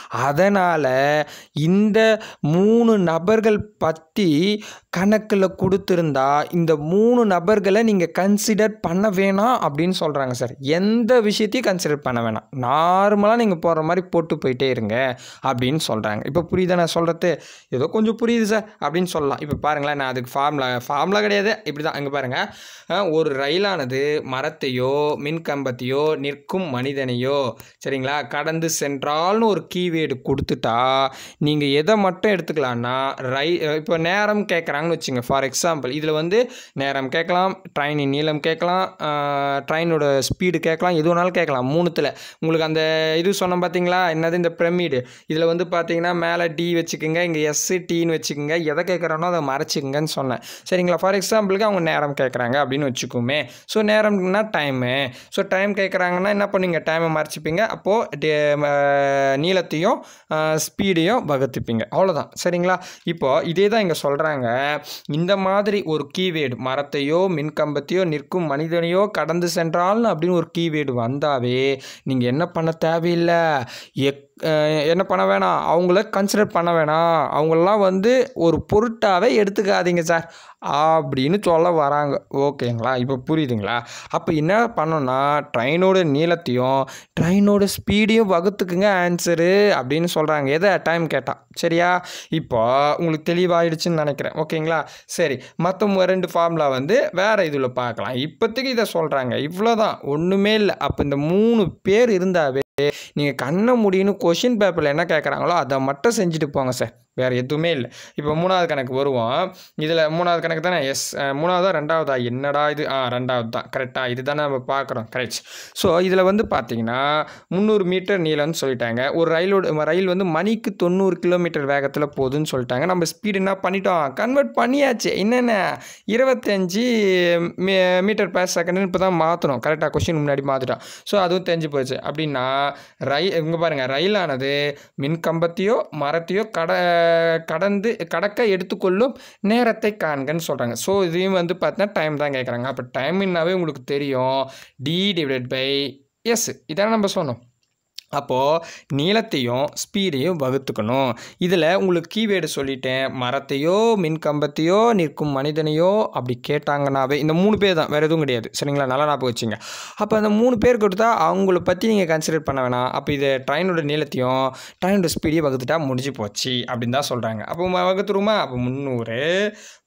அதனால் இந்த மூணு நபர்கள் பற்றி கணக்கில் கொடுத்துருந்தா இந்த மூணு நபர்களை நீங்கள் கன்சிடர் பண்ண வேணாம் அப்படின்னு சொல்கிறாங்க சார் எந்த விஷயத்தையும் கன்சிடர் பண்ண வேணாம் நார்மலாக நீங்கள் போகிற மாதிரி போட்டு போயிட்டே இருங்க அப்படின்னு சொல்கிறாங்க இப்போ புரியுதா நான் சொல்கிறது ஏதோ கொஞ்சம் புரியுது சார் அப்படின்னு சொல்லலாம் இப்போ பாருங்களேன் நான் அதுக்கு ஃபார்முலா ஃபார்முலா கிடையாது இப்படி தான் இங்கே பாருங்கள் ஒரு ரயிலானது மரத்தையோ மின்கம்பத்தையோ நிற்கும் மனிதனையோ சரிங்களா கடந்து சென்றால்னு ஒரு கீவேர்டு கொடுத்துட்டா நீங்கள் எதை மட்டும் எடுத்துக்கலாம்னா ரை இப்போ நேரம் கேட்குறாங்கன்னு வச்சுங்க ஃபார் எக்ஸாம்பிள் இதில் வந்து நேரம் கேட்கலாம் ட்ரெயினின் நீளம் கேட்கலாம் ட்ரெயினோட ஸ்பீடு கேட்கலாம் எது வேணாலும் கேட்கலாம் மூணுத்தில் உங்களுக்கு அந்த இது சொன்னோம் பார்த்தீங்களா என்னது இந்த பிரமிடு இதில் வந்து பார்த்தீங்கன்னா மேலே டி வச்சுக்கோங்க இங்கே எஸ் டின்னு வச்சுக்கோங்க எதை கேட்குறானோ அதை மறைச்சிக்கங்கன்னு சொன்னேன் சரிங்களா ஃபார் எக்ஸாம்பிளுக்கு அவங்க நேரம் கேட்குறாங்க அப்படின்னு வச்சுக்கோமே ஸோ நேரம்னா டைமு ஸோ டைம் கேட்குறாங்கன்னா என்ன பண்ணுவீங்க டைமை மறைச்சிப்பீங்க அப்போது நீளத்தையும் ஸ்பீடையும் வகுத்துப்பீங்க அவ்வளோதான் சரிங்களா இப்போ இதே தான் இங்கே சொல்கிறாங்க இந்த மாதிரி ஒரு கீவேர்டு மரத்தையோ மின்கம்பத்தையோ நிற்கும் மனிதனையோ கடந்து சென்றால்னு அப்படின்னு ஒரு கீவேர்டு வந்தாவே நீங்கள் என்ன பண்ண தேவையில்லை எக் அஹ் என்ன பண்ண வேணாம் அவங்கள கன்சிடர் பண்ண வேணாம் அவங்களெலாம் வந்து ஒரு பொருட்டாவே எடுத்துக்காதீங்க சார் அப்படின்னு சொல்ல வராங்க ஓகேங்களா இப்போ புரியுதுங்களா அப்போ என்ன பண்ணோன்னா ட்ரெயினோட நீளத்தையும் ட்ரெயினோட ஸ்பீடையும் வகுத்துக்குங்க ஆன்சரு அப்படின்னு சொல்கிறாங்க எதை டைம் கேட்டால் சரியா இப்போ உங்களுக்கு தெளிவாயிடுச்சுன்னு நினைக்கிறேன் ஓகேங்களா சரி மற்ற ரெண்டு ஃபார்முலா வந்து வேறு இதில் பார்க்கலாம் இப்போதைக்கு இதை சொல்கிறாங்க இவ்வளோதான் ஒன்றுமே இல்லை அப்போ இந்த மூணு பேர் இருந்தாவே நீங்கள் கண்ணை முடியும்னு கொஷின் பேப்பரில் என்ன கேட்குறாங்களோ அதை மட்டும் செஞ்சுட்டு போங்க சார் வேறு எதுவுமே இல்லை இப்போ மூணாவது கணக்கு வருவோம் இதில் மூணாவது கணக்கு தானே எஸ் மூணாவதா ரெண்டாவதா என்னடா இது ஆ ரெண்டாவது தான் கரெக்டாக இது தானே நம்ம பார்க்குறோம் கரெக்ட் ஸோ இதில் வந்து பார்த்தீங்கன்னா முந்நூறு மீட்டர் நீளம்னு சொல்லிட்டாங்க ஒரு ரயிலோட ரயில் வந்து மணிக்கு தொண்ணூறு கிலோமீட்டர் வேகத்தில் போகுதுன்னு சொல்லிட்டாங்க நம்ம ஸ்பீடு என்ன பண்ணிட்டோம் கன்வெர்ட் பண்ணியாச்சு என்னென்ன இருபத்தஞ்சி மீ மீட்டர் பேர் செகண்ட்னு இப்போ தான் மாற்றணும் கரெக்டாக கொஷின் முன்னாடி மாற்றிட்டோம் ஸோ அதுவும் தெரிஞ்சு போச்சு அப்படின்னா ரயில் இங்கே பாருங்கள் ரயிலானது மின்கம்பத்தையோ மரத்தையோ கட கடந்து கடக்க எடுத்துக்கொள்ளும் நேரத்தை காண்கன்னு சொல்கிறாங்க ஸோ இதையும் வந்து பார்த்தீங்கன்னா டைம் தான் கேட்குறாங்க அப்போ டைம்னாவே உங்களுக்கு தெரியும் டி டிவைடட் பை எஸ் இதானே நம்ம சொன்னோம் அப்போது நீளத்தையும் ஸ்பீடையும் வகுத்துக்கணும் இதில் உங்களுக்கு கீவேர்டு சொல்லிட்டேன் மரத்தையோ மின்கம்பத்தையோ நிற்கும் மனிதனையோ அப்படி கேட்டாங்கன்னாவே இந்த மூணு பேர் தான் வேறு எதுவும் கிடையாது சரிங்களா நல்லா ஞாபகம் வச்சுங்க அப்போ அந்த மூணு பேர் கொடுத்தா அவங்கள பற்றி நீங்கள் கன்சிடர் பண்ண வேணாம் அப்போ இது ட்ரெயினோட நீளத்தையும் ட்ரெயினோட ஸ்பீடையும் வகுத்துட்டா முடிஞ்சு போச்சு அப்படின்னு தான் சொல்கிறாங்க அப்போ ம- வகுத்துருமா அப்போ முந்நூறு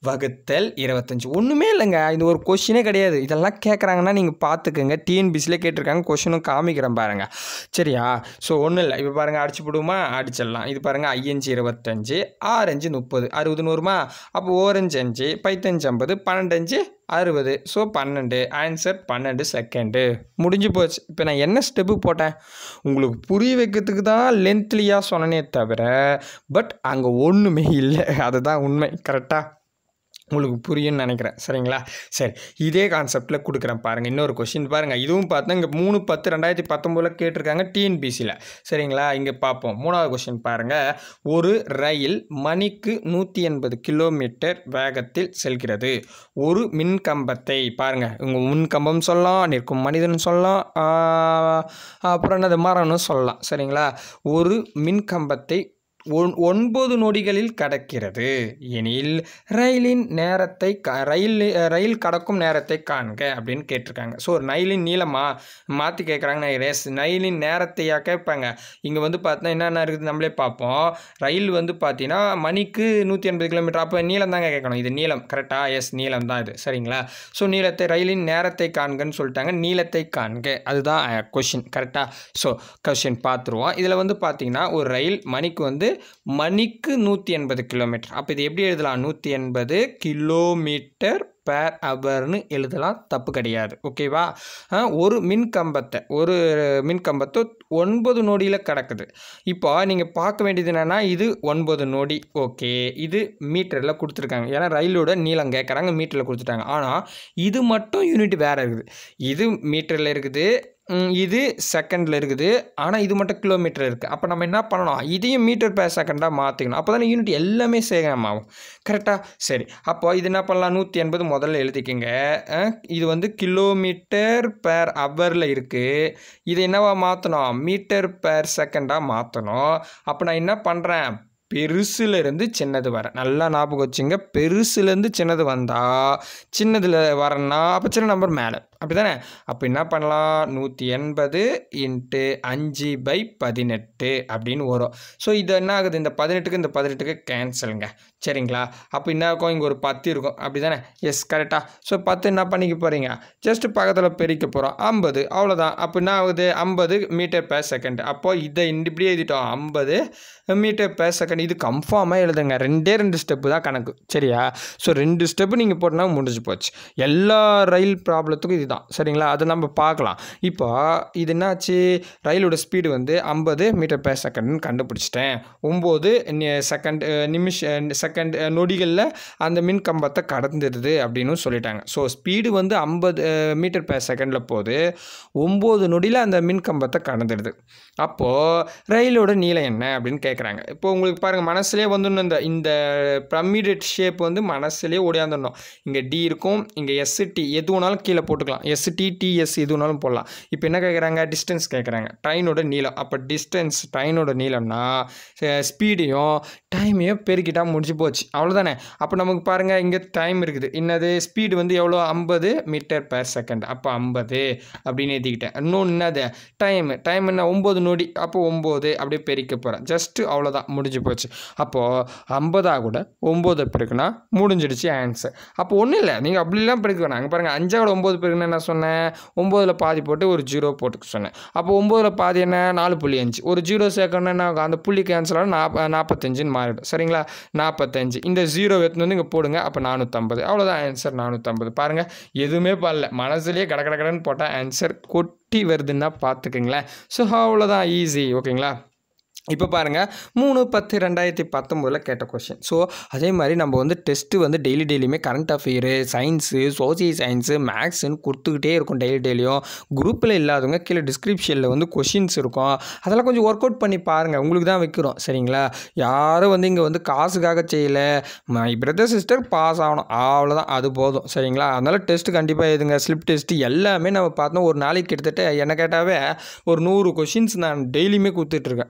வகுத்தல் இருபத்தஞ்சி ஒன்றுமே இல்லைங்க இது ஒரு கொஷினே கிடையாது இதெல்லாம் கேட்குறாங்கன்னா நீங்கள் பார்த்துக்குங்க டிஎன்பிசியில் கேட்டிருக்காங்க கொஷினும் காமிக்கிறேன் பாருங்கள் சரியா ஸோ ஒன்றும் இல்லை இப்போ பாருங்கள் அடிச்சு விடுமா அடிச்சிடலாம் இது பாருங்கள் ஐயஞ்சு இருபத்தஞ்சு ஆறஞ்சு முப்பது அறுபது நூறுமா அப்போ ஓரஞ்சு அஞ்சு பைத்தஞ்சு ஐம்பது பன்னெண்டஞ்சு அறுபது ஸோ பன்னெண்டு ஆன்சர் பன்னெண்டு செகண்டு முடிஞ்சு போச்சு இப்போ நான் என்ன ஸ்டெப்பு போட்டேன் உங்களுக்கு புரிய வைக்கிறதுக்கு தான் லென்த்லியாக சொன்னனே தவிர பட் அங்கே ஒன்றுமே இல்லை அதுதான் உண்மை கரெக்டாக உங்களுக்கு புரியும்னு நினைக்கிறேன் சரிங்களா சரி இதே கான்செப்டில் கொடுக்குறேன் பாருங்கள் இன்னொரு கொஷின் பாருங்கள் இதுவும் பார்த்தா இங்கே மூணு பத்து ரெண்டாயிரத்தி பத்தொம்போதில் கேட்டிருக்காங்க டிஎன்பிசியில் சரிங்களா இங்கே பார்ப்போம் மூணாவது கொஷின் பாருங்கள் ஒரு ரயில் மணிக்கு நூற்றி எண்பது கிலோமீட்டர் வேகத்தில் செல்கிறது ஒரு மின்கம்பத்தை பாருங்கள் உங்கள் மின்கம்பம் சொல்லலாம் நிற்கும் மனிதன் சொல்லலாம் ஆஹ், அப்புறம் என்னது மரம்னு சொல்லலாம் சரிங்களா ஒரு மின்கம்பத்தை ஒன் ஒன்பது நொடிகளில் கடக்கிறது எனில் ரயிலின் நேரத்தை க ரயில் ரயில் கடக்கும் நேரத்தை காண்க அப்படின்னு கேட்டிருக்காங்க ஸோ ரயிலின் நீளமா மாற்றி கேட்குறாங்க ரேஸ் ரயிலின் நேரத்தையா கேட்பாங்க இங்கே வந்து பார்த்தா என்னென்ன இருக்குது நம்மளே பார்ப்போம் ரயில் வந்து பார்த்தீங்கன்னா மணிக்கு நூற்றி எண்பது கிலோமீட்டர் அப்போ நீளம் தாங்க கேட்கணும் இது நீளம் கரெக்டாக எஸ் நீளம் தான் இது சரிங்களா ஸோ நீளத்தை ரயிலின் நேரத்தை காண்கன்னு சொல்லிட்டாங்க நீளத்தை காண்க அதுதான் கொஷின் கரெக்டாக ஸோ கொஷின் பார்த்துருவோம் இதில் வந்து பார்த்தீங்கன்னா ஒரு ரயில் மணிக்கு வந்து மணிக்கு நூற்றி எண்பது கிலோமீட்டர் அப்போ இது எப்படி எழுதலாம் நூற்றி எண்பது கிலோமீட்டர் பேர் ஹவர்னு எழுதலாம் தப்பு கிடையாது ஓகேவா ஆ, ஒரு மின்கம்பத்தை ஒரு மின்கம்பத்தை ஒன்பது நொடியில் கிடக்குது இப்போ நீங்கள் பார்க்க வேண்டியது என்னென்னா இது ஒன்பது நொடி ஓகே இது மீட்டரில் கொடுத்துருக்காங்க ஏன்னா ரயிலோட நீளம் கேட்குறாங்க மீட்டரில் கொடுத்துட்டாங்க ஆனால் இது மட்டும் யூனிட் வேறு இருக்குது இது மீட்டரில் இருக்குது ம், இது செகண்டில் இருக்குது ஆனால் இது மட்டும் கிலோமீட்டர் இருக்குது அப்போ நம்ம என்ன பண்ணணும் இதையும் மீட்டர் பேர் செகண்டாக மாற்றிக்கணும் அப்போ தானே யூனிட் எல்லாமே சேகம் ஆகும் கரெக்டாக சரி அப்போ இது என்ன பண்ணலாம் நூற்றி எண்பது முதல்ல எழுதிக்கங்க அஹ், இது வந்து கிலோமீட்டர் பேர் ஹவரில் இருக்குது இதை என்னவா மாற்றணும் மீட்டர் பேர் செகண்டாக மாற்றணும் அப்போ நான் என்ன பண்ணுறேன் பெருசுலேருந்து சின்னது வரேன் நல்லா ஞாபகம் வச்சுங்க பெருசுலேருந்து சின்னது வந்தால் சின்னதில் வரேன்னா அப்போ சின்ன நம்பர் மேலே அப்படி தானே அப்போ என்ன பண்ணலாம் நூற்றி எண்பது இன்ட்டு அஞ்சு பை பதினெட்டு அப்படின்னு வரும் ஸோ இது என்ன ஆகுது இந்த பதினெட்டுக்கு இந்த பதினெட்டுக்கு கேன்சலுங்க சரிங்களா அப்போ என்ன இருக்கும் இங்கே ஒரு பத்து இருக்கும் அப்படி தானே எஸ் கரெக்டாக ஸோ பத்து என்ன பண்ணிக்க போகிறீங்க ஜஸ்ட் பக்கத்தில் பெருக்க போகிறோம் ஐம்பது அவ்வளோதான் அப்போ என்ன ஆகுது ஐம்பது மீட்டர் per செகண்ட் அப்போது இதை இப்படியே எழுதிட்டோம் ஐம்பது மீட்டர் per செகண்ட் இது கன்ஃபார்மாக எழுதுங்க ரெண்டே ரெண்டு ஸ்டெப்பு தான் கணக்கு சரியா ஸோ ரெண்டு ஸ்டெப்பு நீங்கள் போட்டோன்னா முடிஞ்சு போச்சு எல்லா ரயில் ப்ராப்ளத்துக்கும் இதுதான் சரிங்களா அதை நம்ம பார்க்கலாம் இப்போ இது என்னாச்சு ரயிலோட ஸ்பீடு வந்து ஐம்பது மீட்டர் per செகண்ட்னு கண்டுபிடிச்சிட்டேன் ஒம்பது செகண்ட் நிமிஷ செகண்ட் நொடிகளில் அந்த மின் கம்பத்தை கடந்துடுது அப்படின்னு சொல்லிட்டாங்க ஸோ ஸ்பீடு வந்து ஐம்பது மீட்டர் per செகண்டில் போகுது ஒம்பது நொடியில் அந்த மின் கம்பத்தை கடந்துடுது அப்போது ரயிலோட நீளம் என்ன அப்படின்னு கேட்குறாங்க இப்போ உங்களுக்கு பாருங்கள் மனசுலேயே வந்துடணும் இந்த இந்த பிரமிடட் ஷேப் வந்து மனசுலேயே ஓடியாந்துடணும் இங்கே டி இருக்கும் இங்கே எஸ்டி எது வேணாலும் கீழே போட்டுக்கலாம் எஸ்டி டிஎஸ் எது வேணாலும் போடலாம் இப்போ என்ன கேட்குறாங்க டிஸ்டன்ஸ் கேட்குறாங்க ட்ரெயினோட நீளம் அப்போ டிஸ்டன்ஸ் ட்ரெயினோட நீளம்னா ஸ்பீடையும் டைமையும் பெருக்கிட்டா முடிஞ்சு போச்சு அவ்வளோதானே அப்போ நமக்கு பாருங்கள் இங்கே டைம் இருக்குது என்னது ஸ்பீடு வந்து எவ்வளோ ஐம்பது மீட்டர் per செகண்ட் அப்போ ஐம்பது அப்படின்னு எழுதிக்கிட்டேன் இன்னொன்று என்னது டைம் டைம் என்ன ஒம்பது நொடி அப்போ ஒம்பது அப்படியே பெருக்க போகிறேன் ஜஸ்ட்டு அவ்வளோதான் முடிஞ்சு போச்சு அப்போது ஐம்பதாக கூட ஒம்பது பெருக்குனா முடிஞ்சிடுச்சு ஆன்சர் அப்போ ஒன்றும் இல்லை நீங்கள் அப்படிலாம் பெருக்க வேணாம் அங்கே பாருங்கள் அஞ்சாவோட ஒம்பது பெருக்குன்னு என்ன சொன்னேன் ஒம்போதில் பாதி போட்டு ஒரு ஜீரோ போட்டுக்க சொன்னேன் அப்போ ஒம்போதில் பாதி என்ன நாலு புள்ளி அஞ்சு ஒரு ஜீரோ சேர்க்கணும்னா என்ன ஆகும்? அந்த புள்ளி கேன்சல் ஆகும் நாப் நாற்பத்தஞ்சுன்னு மாறிடும் சரிங்களா நாற்பத்தஞ்சு இந்த ஜீரோ எடுத்துன்னு வந்து இங்கே போடுங்க அப்போ நானூற்றம்பது அவ்வளோதான் ஆன்சர் நானூற்றம்பது பாருங்கள் எதுவுமே பண்ணல மனசுலேயே கட கட கடன்னு போட்டால் ஆன்சர் கொட்டி வருதுன்னா பார்த்துக்குங்களேன் ஸோ அவ்வளோதான் ஈஸி ஓகேங்களா இப்போ பாருங்கள் மூணு பத்து ரெண்டாயிரத்தி பத்தொம்போதில் கேட்ட கொஷின் ஸோ அதே மாதிரி நம்ம வந்து டெஸ்ட்டு வந்து டெய்லி டெய்லியுமே current affair science social science மேக்ஸ்ன்னு கொடுத்துக்கிட்டே இருக்கும் டெய்லி டெய்லியும் குரூப்பில் இல்லாதவங்க கீழே டிஸ்கிரிப்ஷனில் வந்து கொஷின்ஸ் இருக்கும் அதெல்லாம் கொஞ்சம் ஒர்க் அவுட் பண்ணி பாருங்கள் உங்களுக்கு தான் வைக்கிறோம் சரிங்களா யாரும் வந்து இங்கே வந்து காசுக்காக செய்யலை மை பிரதர் சிஸ்டர் பாஸ் ஆகணும் அவ்வளோதான் அது போதும் சரிங்களா அதனால் டெஸ்ட்டு கண்டிப்பாக எழுதுங்க ஸ்லிப் டெஸ்ட்டு எல்லாமே நம்ம பார்த்தோம் ஒரு நாளைக்கு கிட்டத்தட்ட என்ன கேட்டாவே ஒரு நூறு கொஷின்ஸ் நான் டெய்லியுமே கொடுத்துட்ருக்கேன் அதுதான்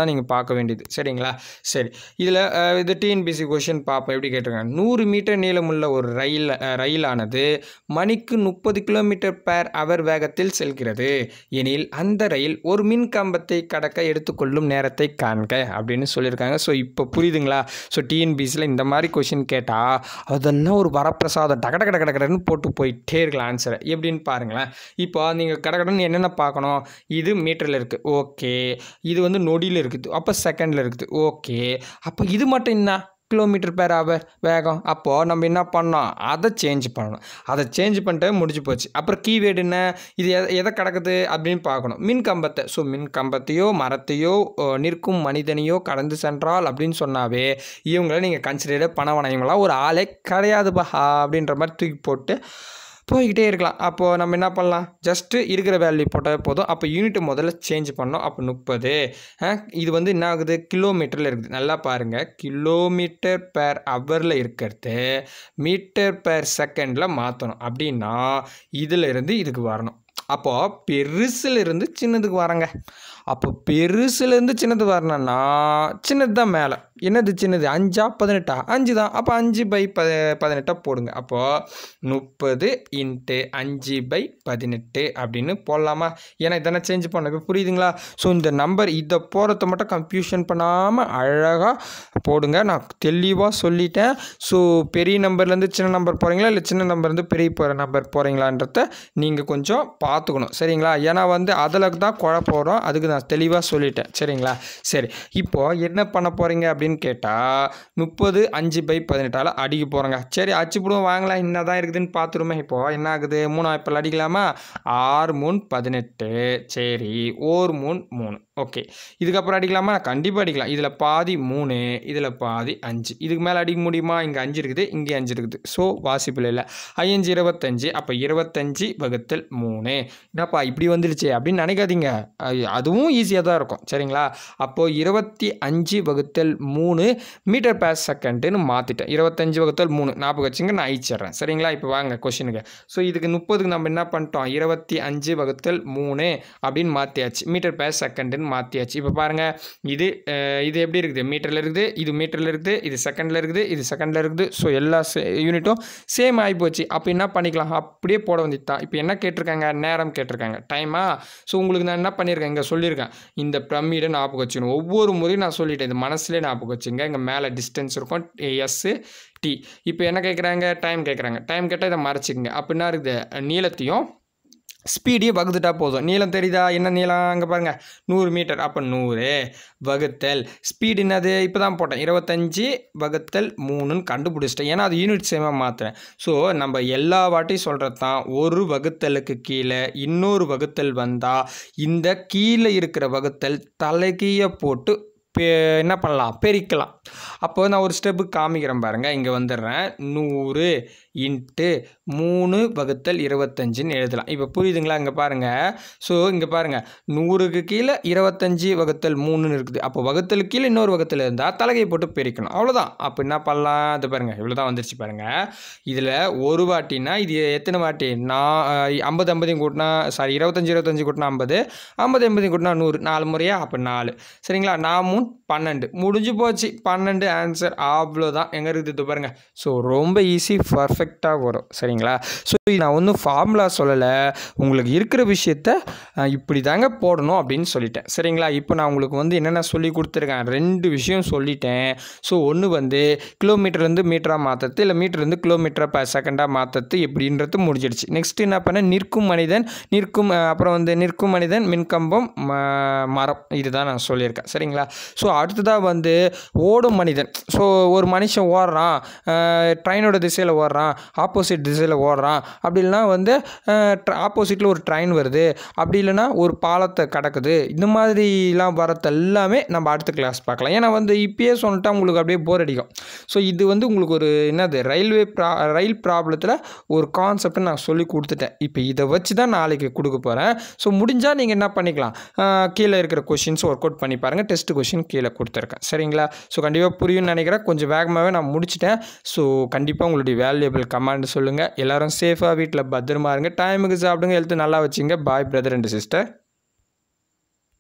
நீங்கள் பார்க்க வேண்டியது சரிங்களா சரி இதில் இது டிஎன்பிசி கொஷின் பார்ப்போம் எப்படி கேட்டிருக்காங்க நூறு மீட்டர் நீளமுள்ள ஒரு ரயில் அஹ், ரயிலானது மணிக்கு முப்பது கிலோமீட்டர் பேர் அவர் வேகத்தில் செல்கிறது எனில் அந்த ரயில் ஒரு மின் கம்பத்தை கடக்க எடுத்துக்கொள்ளும் நேரத்தை காண்க அப்படின்னு சொல்லியிருக்காங்க ஸோ இப்போ புரியுதுங்களா ஸோ டிஎன்பிசியில் இந்த மாதிரி கொஷின் கேட்டால் அதெல்லாம் ஒரு வரப்பிரசாதம் டக டக டக டகன்னு போட்டு போயிட்டே இருக்கலாம் ஆன்சரை எப்படின்னு பாருங்களேன் இப்போ நீங்கள் கடகடன்னு என்னென்ன பார்க்கணும் இது மீட்டரில் இருக்குது ஓகே இது வந்து நொடியில் இருக்குது அப்போ செகண்டில் இருக்குது ஓகே அப்போ இது மட்டும் என்ன கிலோமீட்டர் பேர் அவர் வேகம் அப்போது நம்ம என்ன பண்ணோம் அதை சேஞ்ச் பண்ணணும் அதை சேஞ்ச் பண்ணிட்டு முடிஞ்சு போச்சு அப்புறம் கீவேர்டு என்ன இது எதை எதை கிடக்குது அப்படின்னு பார்க்கணும் மின் கம்பத்தை ஸோ மின் கம்பத்தையோ மரத்தையோ ஓ, நிற்கும் மனிதனையோ கடந்து சென்றால் அப்படின்னு சொன்னாவே இவங்கள நீங்கள் கன்சிடர் பண்ண வேணாம் இவங்களாம் ஒரு ஆளே கிடையாதுப்பா அப்படின்ற மாதிரி தூக்கி போட்டு போய்கிட்டே இருக்கலாம் அப்போது நம்ம என்ன பண்ணலாம் ஜஸ்ட்டு இருக்கிற வேல்யூ போட்டால் போதும் அப்போ யூனிட் முதல்ல சேஞ்ச் பண்ணோம் அப்போ முப்பது இது வந்து என்ன ஆகுது கிலோமீட்டரில் இருக்குது நல்லா பாருங்கள் கிலோமீட்டர் பேர் ஹவரில் இருக்கிறது மீட்டர் பேர் செகண்டில் மாற்றணும் அப்படின்னா இதில் இருந்து இதுக்கு வரணும் அப்போது பெருசுலேருந்து சின்னதுக்கு வரங்க அப்போ பெருசுலேருந்து சின்னது வரணும்னா சின்னது தான் மேலே என்னது சின்னது அஞ்சா பதினெட்டா அஞ்சு தான் அப்போ அஞ்சு பை ப பதினெட்டா போடுங்க அப்போது முப்பது இன்ட்டு அஞ்சு பை பதினெட்டு அப்படின்னு போடலாமா ஏன்னா இதெல்லாம் சேஞ்ச் பண்ண இப்போ புரியுதுங்களா ஸோ இந்த நம்பர் இதை போகிறத மட்டும் கன்ஃபியூஷன் பண்ணாமல் அழகாக போடுங்க நான் தெளிவாக சொல்லிட்டேன் ஸோ பெரிய நம்பர்லேருந்து சின்ன நம்பர் போகிறீங்களா இல்லை சின்ன நம்பர்லேருந்து பெரிய போகிற நம்பர் போகிறீங்களான்றத நீங்கள் கொஞ்சம் பார்த்துக்கணும் சரிங்களா ஏன்னா வந்து அதில் தான் குழப்பம் வரும் அதுக்கு நான் தெளிவாக சொல்லிட்டேன் சரிங்களா சரி இப்போது என்ன பண்ண போகிறீங்க அப்படின்னு கேட்டால் முப்பது அஞ்சு பை பதினெட்டால் அடிக்க போகிறோங்க சரி அச்சுப்பிடுவோம் வாங்கலாம் என்ன தான் இருக்குதுன்னு பார்த்துருமே இப்போது என்ன ஆகுது மூணு இப்போ அடிக்கலாமா ஆறு மூணு பதினெட்டு சரி ஓர் மூணு மூணு ஓகே இதுக்கப்புறம் அடிக்கலாமா கண்டிப்பாக அடிக்கலாம் இதில் பாதி மூணு இதில் பாதி அஞ்சு இதுக்கு மேலே அடிக்க முடியுமா இங்கே அஞ்சு இருக்குது இங்கே அஞ்சு இருக்குது ஸோ வாசிப்பில் இல்லை ஐயஞ்சு இருபத்தஞ்சு அப்போ இருபத்தஞ்சு வகுத்தல் மூணு என்னப்பா இப்படி வந்துடுச்சு அப்படின்னு நினைக்காதீங்க அது- அதுவும் ஈஸியாக தான் இருக்கும் சரிங்களா அப்போது இருபத்தி அஞ்சு வகுத்தல் மூணு மீட்டர் பேர் செகண்டுன்னு மாற்றிட்டேன் இருபத்தஞ்சு வகுத்தல் மூணு ஞாபகம் வச்சுங்க நான் அழிச்சிடுறேன் சரிங்களா இப்போ வாங்க கொஷினுக்கு ஸோ இதுக்கு முப்பதுக்கு நம்ம என்ன பண்ணிட்டோம் இருபத்தி அஞ்சு வகுத்தல் மூணு அப்படின்னு மாற்றியாச்சு மீட்டர் பேர் செகண்டுன்னு மாற்றியாச்சு இப்போ பாருங்கள் இது அஹ், இது எப்படி இருக்குது மீட்டரில் இருக்குது இது மீட்டரில் இருக்குது இது செகண்டில் இருக்குது இது செகண்டில் இருக்குது ஸோ எல்லா யூனிட்டும் சேம் ஆகிப்போச்சு அப்போ என்ன பண்ணிக்கலாம் அப்படியே போட வேண்டியது தான் இப்போ என்ன கேட்டிருக்காங்க நேரம் கேட்டிருக்காங்க டைமா ஸோ உங்களுக்கு நான் என்ன பண்ணியிருக்கேன் இங்கே சொல்லியிருக்கேன் இந்த பிரமிடை ஞாபகம் வச்சுக்கணும் ஒவ்வொரு முறையும் நான் சொல்லிட்டேன் இது மனசுலேயே ஞாபகம் வச்சுங்க இங்கே மேலே டிஸ்டன்ஸ் இருக்கும் எஸ்ஸு டி இப்போ என்ன கேட்குறாங்க டைம் கேட்குறாங்க டைம் கேட்டால் இதை மறைச்சிக்கங்க அப்போ என்ன இருக்குது நீளத்தையும் ஸ்பீடையும் வகுத்துட்டா போதும் நீளம் தெரியுதா என்ன நீளம் அங்கே பாருங்கள் நூறு மீட்டர் அப்போ நூறு வகுத்தல் ஸ்பீடு என்னது இப்போ தான் போட்டேன் இருபத்தஞ்சி வகுத்தல் மூணுன்னு கண்டுபிடிச்சிட்டேன் ஏன்னா அது யூனிட் சேமாக மாற்றுறேன் ஸோ நம்ம எல்லா வாட்டியும் சொல்கிறது தான் ஒரு வகுத்தலுக்கு கீழே இன்னொரு வகுத்தல் வந்தால் இந்த கீழே இருக்கிற வகுத்தல் தலைகீழ போட்டு பெ- என்ன பண்ணலாம் பெருக்கலாம் அப்போ நான் ஒரு ஸ்டெப்பு காமிக்கிறேன் பாருங்கள் இங்கே வந்துடுறேன் நூறு இன்ட்டு மூணு வகுத்தல் இருபத்தஞ்சுன்னு எழுதலாம் இப்போ புரியுதுங்களா இங்கே பாருங்கள் ஸோ இங்கே பாருங்கள் நூறுக்கு கீழே இருபத்தஞ்சி வகுத்தல் மூணுன்னு இருக்குது அப்போ வகுத்தலுக்கு கீழே இன்னொரு வகுத்தல் இருந்தால் தலைகை போட்டு பெருக்கணும் அவ்வளோதான் அப்போ என்ன பண்ணலாம் அது பாருங்கள் இவ்வளோ தான் வந்துருச்சு பாருங்கள் இதில் ஒரு வாட்டினா இது எத்தனை வாட்டி நான் ஐம்பது ஐம்பதையும் கூட்டினா சாரி இருபத்தஞ்சி இருபத்தஞ்சி கூட்டினா ஐம்பது ஐம்பது எண்பதையும் கூட்டினா நூறு நாலு முறையா அப்போ நாலு சரிங்களா நான் மூணு பன்னெண்டு முடிஞ்சு போச்சு பன்னெண்டு ஆன்சர் அவ்வளோதான் எங்கே இருக்குது இது பாருங்கள் ஸோ ரொம்ப ஈஸி பர்ஃபெக்டாக வரும் சரிங்களா ஸோ நான் ஒன்றும் ஃபார்முலா சொல்லலை உங்களுக்கு இருக்கிற விஷயத்த அஹ், இப்படி தாங்க போடணும் அப்படின்னு சொல்லிட்டேன் சரிங்களா இப்போ நான் உங்களுக்கு வந்து என்னென்ன சொல்லி கொடுத்துருக்கேன் ரெண்டு விஷயம் சொல்லிட்டேன் ஸோ ஒன்று வந்து கிலோமீட்டர்லேருந்து மீட்டராக மாற்றுறது இல்லை மீட்டர்லேருந்து கிலோமீட்டராக பர் செகண்டாக மாற்றுறது எப்படின்றது முடிஞ்சிடுச்சு நெக்ஸ்ட் என்ன பண்ண நிற்கும் மனிதன் நிற்கும் அஹ், அப்புறம் வந்து நிற்கும் மனிதன் மின்கம்பம் ம- மரம் இதுதான் நான் சொல்லியிருக்கேன் சரிங்களா ஸோ அடுத்ததாக வந்து ஓடும் மனிதன் ஸோ ஒரு மனுஷன் ஓடுறான் ட்ரெயினோட திசையில் ஓடுறான் ஆப்போசிட் திசையில் ஓடுறான் அப்படி இல்லைன்னா வந்து ஆப்போசிட்டில் ஒரு ட்ரெயின் வருது அப்படி இல்லைன்னா ஒரு பாலத்தை கடக்குது இந்த மாதிரிலாம் வரது எல்லாமே நம்ம அடுத்த கிளாஸ் பார்க்கலாம் ஏன்னா வந்து இப்பயே சொல்லிட்டா உங்களுக்கு அப்படியே போர் அடிக்கும் ஸோ இது வந்து உங்களுக்கு ஒரு என்னது ரயில்வே ப்ரா ரயில் ப்ராப்ளத்தில் ஒரு கான்செப்டை நான் சொல்லி கொடுத்துட்டேன் இப்போ இதை வச்சு தான் நாளைக்கு கொடுக்க போகிறேன் ஸோ முடிஞ்சால் நீங்கள் என்ன பண்ணிக்கலாம் ஆஹ் கீழே இருக்கிற கொஷின்ஸ் ஒர்க் அவுட் பண்ணி பாருங்கள் டெஸ்ட் கொஷின் கீழே கொடுத்துருக்கேன் சரிங்களா ஸோ கண்டிப்பாக புரியும்னு நினைக்கிறேன் கொஞ்சம் வேகமாகவே நான் முடிச்சிட்டேன் ஸோ கண்டிப்பாக உங்களுடைய வேல்யூபிள் கமெண்ட் சொல்லுங்கள் எல்லாரும் சேஃபாக வீட்டில் பத்திரமா இருங்க டைமுக்கு சாப்பிடுங்க ஹெல்த்து நல்லா வச்சுங்க பாய் பிரதர் அண்ட் சிஸ்டர்